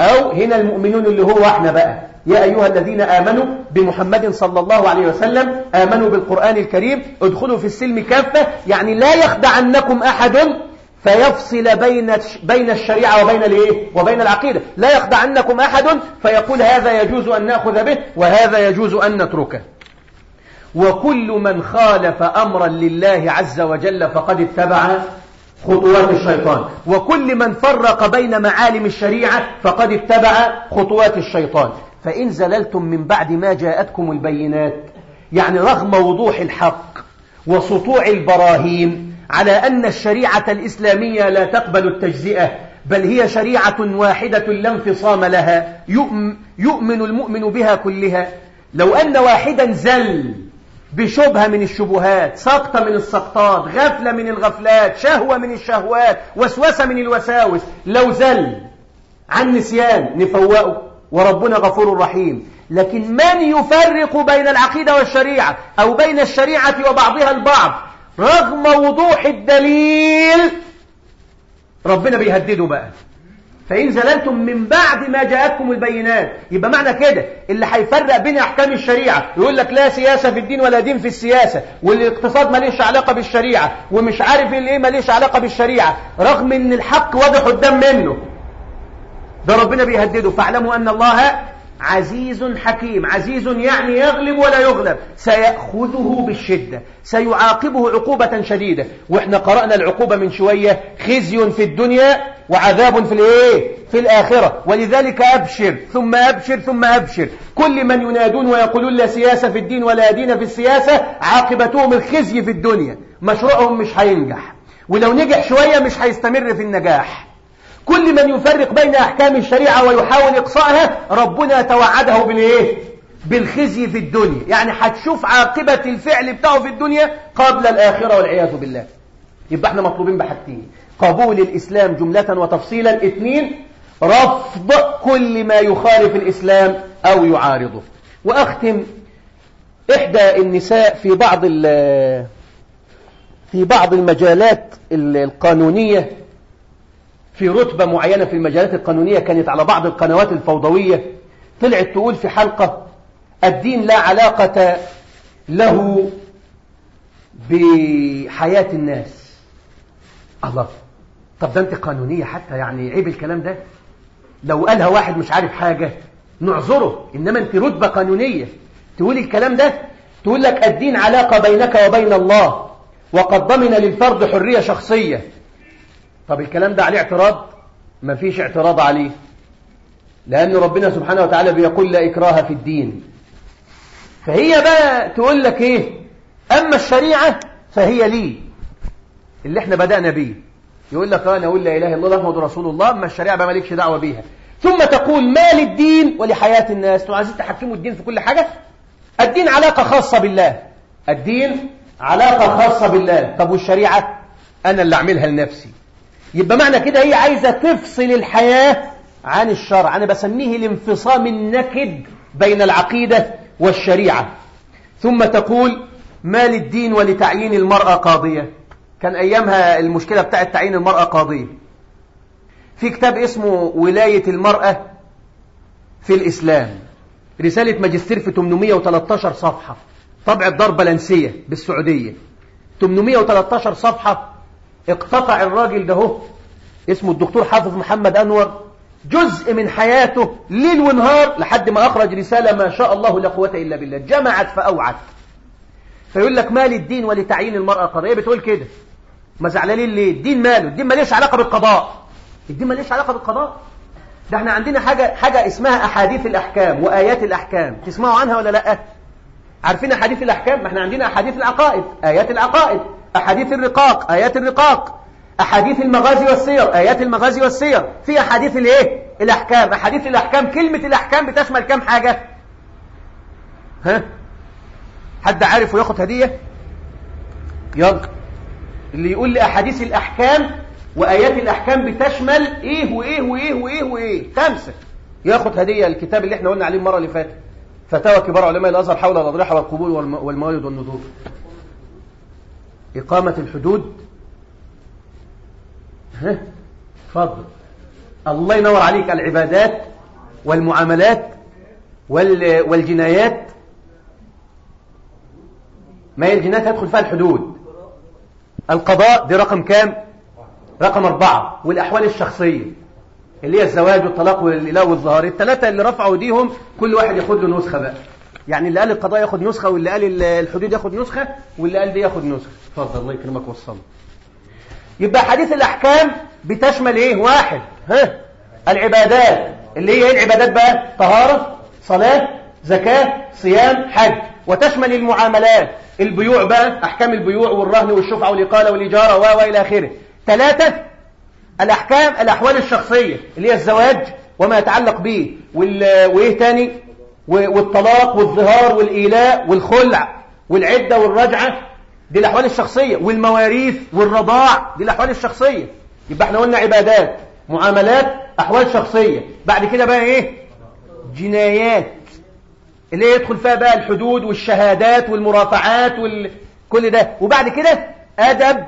أو هنا المؤمنون اللي هو احنا بقى يا أيها الذين آمنوا بمحمد صلى الله عليه وسلم آمنوا بالقرآن الكريم ادخلوا في السلم كافة يعني لا يخدعنكم أحد فيفصل بين بين الشريعة وبين الايه وبين العقيدة لا يخدعنكم أحد فيقول هذا يجوز أن نأخذ به وهذا يجوز أن نتركه وكل من خالف أمرا لله عز وجل فقد اتبع خطوات الشيطان وكل من فرق بين معالم الشريعة فقد اتبع خطوات الشيطان فإن زللتم من بعد ما جاءتكم البينات يعني رغم وضوح الحق وسطوع البراهين على أن الشريعة الإسلامية لا تقبل التجزئة بل هي شريعة واحدة لا انفصام لها يؤمن المؤمن بها كلها لو أن واحدا زل بشبهة من الشبهات سقطة من السقطات غفلة من الغفلات شهوة من الشهوات وسوسة من الوساوس لو زل عن نسيان نفوقه وربنا غفور رحيم لكن من يفرق بين العقيدة والشريعة أو بين الشريعة وبعضها البعض رغم وضوح الدليل ربنا بيهدده بقى فإن زللتم من بعد ما جاءتكم البينات يبقى معنى كده اللي هيفرق بين أحكام الشريعة يقول لك لا سياسة في الدين ولا دين في السياسة والاقتصاد ماليش علاقة بالشريعة ومش عارف الايه ماليش علاقة بالشريعة رغم ان الحق واضح قدام منه ده ربنا بيهدده فاعلموا أن الله عزيز حكيم عزيز يعني يغلب ولا يغلب سيأخذه بالشدة سيعاقبه عقوبة شديدة وإحنا قرأنا العقوبة من شوية خزي في الدنيا وعذاب في الايه في الآخرة ولذلك أبشر ثم أبشر ثم أبشر كل من ينادون ويقولون لا سياسة في الدين ولا دين في السياسة عاقبتهم الخزي في الدنيا مشروعهم مش هينجح ولو نجح شوية مش هيستمر في النجاح كل من يفرق بين أحكام الشريعة ويحاول إقصائها ربنا توعده بالإيه؟ بالخزي في الدنيا يعني هتشوف عاقبة الفعل بتاعه في الدنيا قبل الآخرة والعياذ بالله يبقى احنا مطلوبين بحاجتين قبول الإسلام جملة وتفصيلا اثنين رفض كل ما يخالف الإسلام أو يعارضه وأختم إحدى النساء في بعض في بعض المجالات القانونية في رتبة معينة في المجالات القانونية كانت على بعض القنوات الفوضوية طلعت تقول في حلقة الدين لا علاقة له بحياة الناس الله طب ده انت قانونية حتى يعني عيب الكلام ده لو قالها واحد مش عارف حاجة نعذره إنما انت رتبة قانونية تقول الكلام ده تقول لك الدين علاقة بينك وبين الله وقد ضمن للفرد حرية شخصية طب الكلام ده عليه اعتراض ما فيش اعتراض عليه لأن ربنا سبحانه وتعالى بيقول لا إكراه في الدين فهي بقى تقول لك إيه أما الشريعة فهي لي اللي احنا بدأنا بيه يقول لك أنا أقول لا إله إلا الله محمد رسول الله أما الشريعة بقى مالكش دعوة بيها ثم تقول ما للدين ولحياة الناس انتوا عايزين تحكموا الدين في كل حاجة الدين علاقة خاصة بالله الدين علاقة خاصة بالله طب والشريعة أنا اللي أعملها لنفسي يبقى معنى كده هي عايزة تفصل الحياة عن الشرع أنا بسميه الانفصام النكد بين العقيدة والشريعة ثم تقول ما للدين ولتعيين المرأة قاضية كان أيامها المشكلة بتاعت تعيين المرأة قاضية في كتاب اسمه ولاية المرأة في الإسلام رسالة ماجستير في 813 صفحة طبع الدار بلنسية بالسعودية 813 صفحة اقتطع الراجل ده هو اسمه الدكتور حافظ محمد أنور جزء من حياته ليل ونهار لحد ما أخرج رسالة ما شاء الله لا قوة إلا بالله جمعت فأوعت فيقول لك ما للدين ولتعيين المرأة قضية بتقول كده ما زعلانين ليه الدين ماله الدين ماليش علاقة بالقضاء الدين ماليش علاقة بالقضاء ده احنا عندنا حاجة حاجة اسمها أحاديث الأحكام وآيات الأحكام تسمعوا عنها ولا لأ عارفين أحاديث الأحكام ما احنا عندنا أحاديث العقائد آيات العقائد أحاديث الرقاق آيات الرقاق أحاديث المغازي والسير آيات المغازي والسير في أحاديث الإيه الأحكام أحاديث الأحكام كلمة الأحكام بتشمل كام حاجة ها حد عارف وياخد هدية يلا اللي يقول لي أحاديث الأحكام وآيات الأحكام بتشمل إيه وإيه وإيه وإيه وإيه خمسة ياخد هدية الكتاب اللي احنا قلنا عليه المرة اللي فاتت فتاوى كبار علماء الأزهر حول الأضرحة والقبول والموالد والنذور إقامة الحدود ها اتفضل الله ينور عليك العبادات والمعاملات والجنايات ما هي الجنايات هيدخل فيها الحدود القضاء دي رقم كام رقم أربعة والأحوال الشخصية اللي هي الزواج والطلاق والإله والظهار الثلاثة اللي رفعوا ايديهم كل واحد ياخد له نسخة بقى يعني اللي قال القضاء ياخد نسخة واللي قال الحدود ياخد نسخة واللي قال دي ياخد نسخة اتفضل الله يكرمك وصل يبقى حديث الأحكام بتشمل ايه واحد ها العبادات اللي هي ايه العبادات بقى طهارة صلاة زكاة صيام حج وتشمل المعاملات البيوع بقى أحكام البيوع والرهن والشفعة والإقالة والإجارة و وإلى آخره ثلاثة الأحكام الأحوال الشخصية اللي هي الزواج وما يتعلق به وإيه تاني والطلاق والظهار والإيلاء والخلع والعدة والرجعة دي الأحوال الشخصية والمواريث والرضاع دي الأحوال الشخصية يبقى احنا قلنا عبادات معاملات أحوال شخصية بعد كده بقى إيه جنايات اللي هي يدخل فيها بقى الحدود والشهادات والمرافعات وكل ده وبعد كده أدب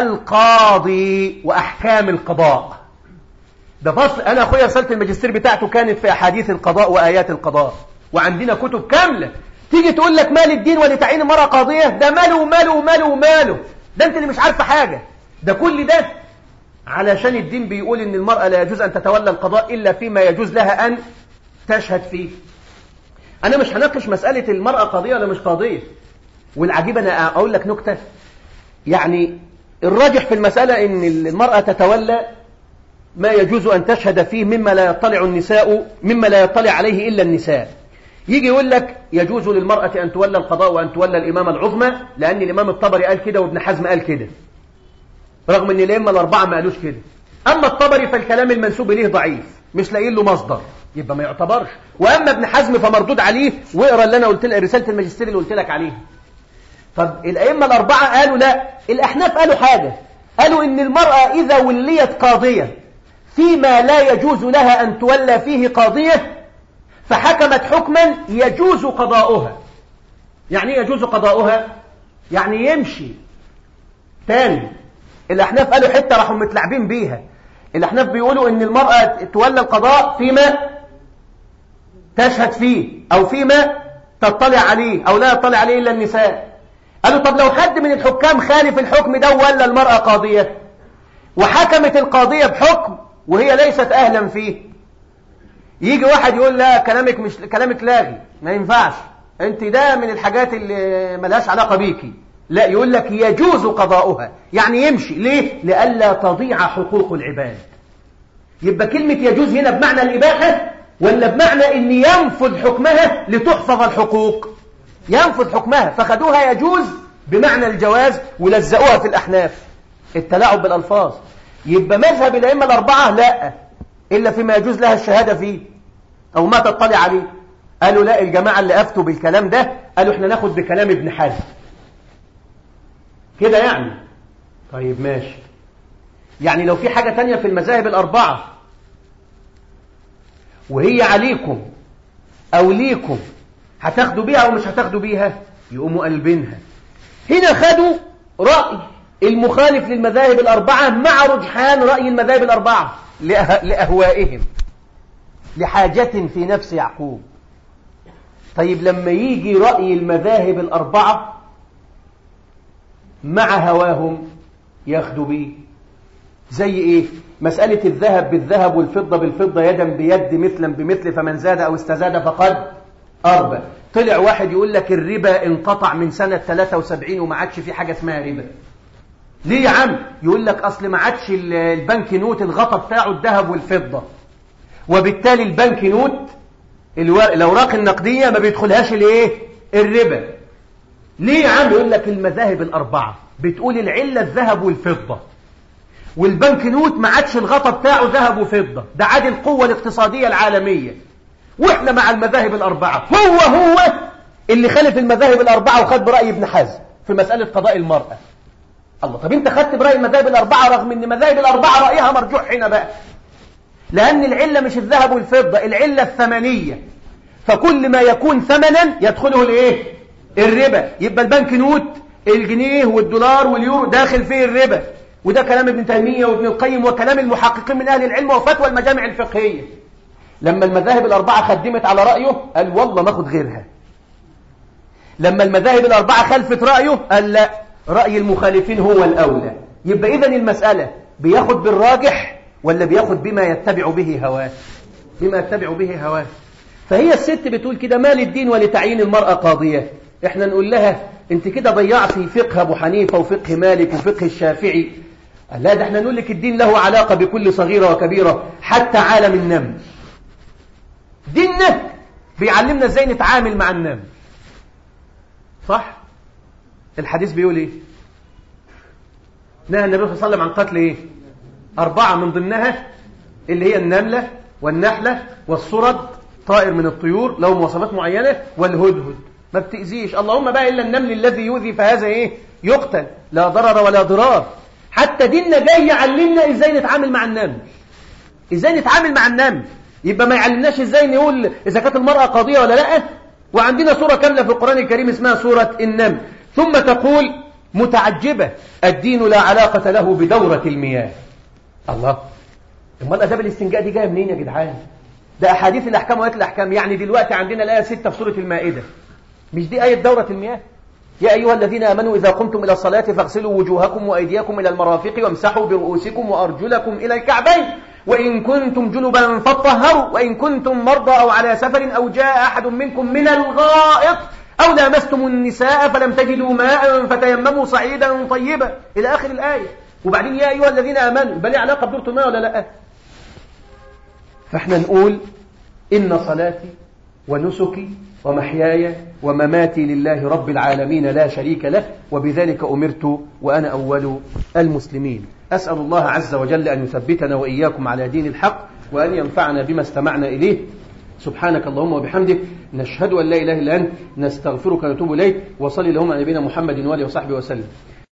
القاضي وأحكام القضاء ده فصل أنا أخويا رسالة الماجستير بتاعته كانت في أحاديث القضاء وآيات القضاء وعندنا كتب كاملة تيجي تقول لك مال الدين ولتعيين المرأة قاضية ده ماله وماله وماله وماله ده أنت اللي مش عارفة حاجة ده كل ده علشان الدين بيقول إن المرأة لا يجوز أن تتولى القضاء إلا فيما يجوز لها أن تشهد فيه أنا مش هناقش مسألة المرأة قاضية ولا مش قاضية والعجيب أنا أقول لك نكتة يعني الراجح في المسألة أن المرأة تتولى ما يجوز أن تشهد فيه مما لا يطلع النساء مما لا يطلع عليه إلا النساء يجي يقول لك يجوز للمرأة أن تولى القضاء وأن تولى الإمامة العظمى لأن الإمام الطبري قال كده وابن حزم قال كده رغم أن الأئمة الأربعة ما قالوش كده أما الطبري فالكلام المنسوب إليه ضعيف مش لاقيين له مصدر يبقى ما يعتبرش وأما ابن حزم فمردود عليه واقرا اللي أنا قلت لك رسالة الماجستير اللي قلت لك عليها طب الأئمة الأربعة قالوا لا الأحناف قالوا حاجة قالوا إن المرأة إذا وليت قاضية فيما لا يجوز لها أن تولى فيه قاضية فحكمت حكما يجوز قضاؤها يعني يجوز قضاؤها يعني يمشي تاني الأحناف قالوا حتة راحوا متلعبين بيها الأحناف بيقولوا إن المرأة تولى القضاء فيما تشهد فيه أو فيما تطلع عليه أو لا يطلع عليه إلا النساء قالوا طب لو حد من الحكام خالف الحكم ده ولا المرأة قاضية وحكمت القاضية بحكم وهي ليست أهلا فيه يجي واحد يقول لا كلامك مش كلامك لاغي ما ينفعش انت ده من الحاجات اللي ملهاش علاقة بيكي لا يقول لك يجوز قضاؤها يعني يمشي ليه لئلا تضيع حقوق العباد يبقى كلمة يجوز هنا بمعنى الإباحة ولا بمعنى ان ينفذ حكمها لتحفظ الحقوق ينفذ حكمها فخدوها يجوز بمعنى الجواز ولزقوها في الأحناف التلاعب بالألفاظ يبقى مذهب الأئمة الأربعة لا إلا فيما يجوز لها الشهادة فيه أو ما تطلع عليه قالوا لا الجماعة اللي أفتوا بالكلام ده قالوا احنا ناخد بكلام ابن حزم كده يعني طيب ماشي يعني لو في حاجة تانية في المذاهب الأربعة وهي عليكم أو ليكم هتاخدوا بيها أو مش هتاخدوا بيها يقوموا قلبينها هنا خدوا رأي المخالف للمذاهب الأربعة مع رجحان رأي المذاهب الأربعة لأه... لأهوائهم لحاجة في نفس يعقوب طيب لما يجي رأي المذاهب الأربعة مع هواهم ياخدوا بيه زي ايه مسألة الذهب بالذهب والفضة بالفضة يدا بيد مثلا بمثل فمن زاد أو استزاد فقد أربى طلع واحد يقول لك الربا انقطع من سنة 73 وما عادش في حاجة اسمها ربا ليه يا عم يقول لك أصل ما عادش البنك نوت الغطا بتاعه الذهب والفضة وبالتالي البنك نوت الأوراق النقدية ما بيدخلهاش الايه الربا ليه يا عم يقول لك المذاهب الأربعة بتقول العلة الذهب والفضة والبنك نوت ما عادش الغطا بتاعه ذهب وفضة ده عاد القوة الاقتصادية العالمية واحنا مع المذاهب الأربعة هو هو اللي خالف المذاهب الأربعة وخد برأي ابن حزم في مسألة قضاء المرأة الله طب انت خدت برأي المذاهب الأربعة رغم ان مذاهب الأربعة رأيها مرجوح هنا بقى لأن العلة مش الذهب والفضة العلة الثمنية فكل ما يكون ثمنا يدخله الايه الربا يبقى البنك نوت الجنيه والدولار واليورو داخل فيه الربا وده كلام ابن تيمية وابن القيم وكلام المحققين من أهل العلم وفتوى المجامع الفقهية لما المذاهب الأربعة خدمت على رأيه قال والله ناخد غيرها لما المذاهب الأربعة خلفت رأيه قال لا رأي المخالفين هو الأولى يبقى إذن المسألة بياخد بالراجح ولا بياخد بما يتبع به هواه بما يتبع به هواه فهي الست بتقول كده ما للدين ولتعيين المرأة قاضية احنا نقول لها انت كده ضيعتي فقه ابو حنيفة وفقه مالك وفقه الشافعي لا ده احنا نقول لك الدين له علاقة بكل صغيرة وكبيرة حتى عالم النمل ديننا بيعلمنا ازاي نتعامل مع النمل صح الحديث بيقول ايه نهى النبي صلى الله عليه وسلم عن قتل ايه أربعة من ضمنها اللي هي النملة والنحلة والصرد طائر من الطيور له مواصفات معينة والهدهد ما بتأذيش اللهم بقى إلا النمل الذي يؤذي فهذا إيه يقتل لا ضرر ولا ضرار حتى ديننا جاي يعلمنا إزاي نتعامل مع النمل إزاي نتعامل مع النمل يبقى ما يعلمناش إزاي نقول إذا كانت المرأة قاضية ولا لا وعندنا سورة كاملة في القرآن الكريم اسمها سورة النمل ثم تقول متعجبة الدين لا علاقة له بدورة المياه الله امال اداب الاستنجاء دي جايه منين يا جدعان ده احاديث الاحكام وايات الاحكام يعني دلوقتي عندنا الايه 6 في سوره المائده مش دي ايه دوره المياه يا ايها الذين امنوا اذا قمتم الى الصلاه فاغسلوا وجوهكم وايديكم الى المرافق وامسحوا برؤوسكم وارجلكم الى الكعبين وان كنتم جنبا فاطهروا وان كنتم مرضى او على سفر او جاء احد منكم من الغائط أو لامستم النساء فلم تجدوا ماء فتيمموا صعيدا طيبا إلى آخر الآية وبعدين يا أيها الذين آمنوا بل علاقة بدورة الماء ولا لا فاحنا نقول إن صلاتي ونسكي ومحياي ومماتي لله رب العالمين لا شريك له وبذلك أمرت وأنا أول المسلمين أسأل الله عز وجل أن يثبتنا وإياكم على دين الحق وأن ينفعنا بما استمعنا إليه سبحانك اللهم وبحمدك نشهد أن لا إله إلا أنت نستغفرك ونتوب إليك وصلي اللهم على نبينا محمد وآله وصحبه وسلم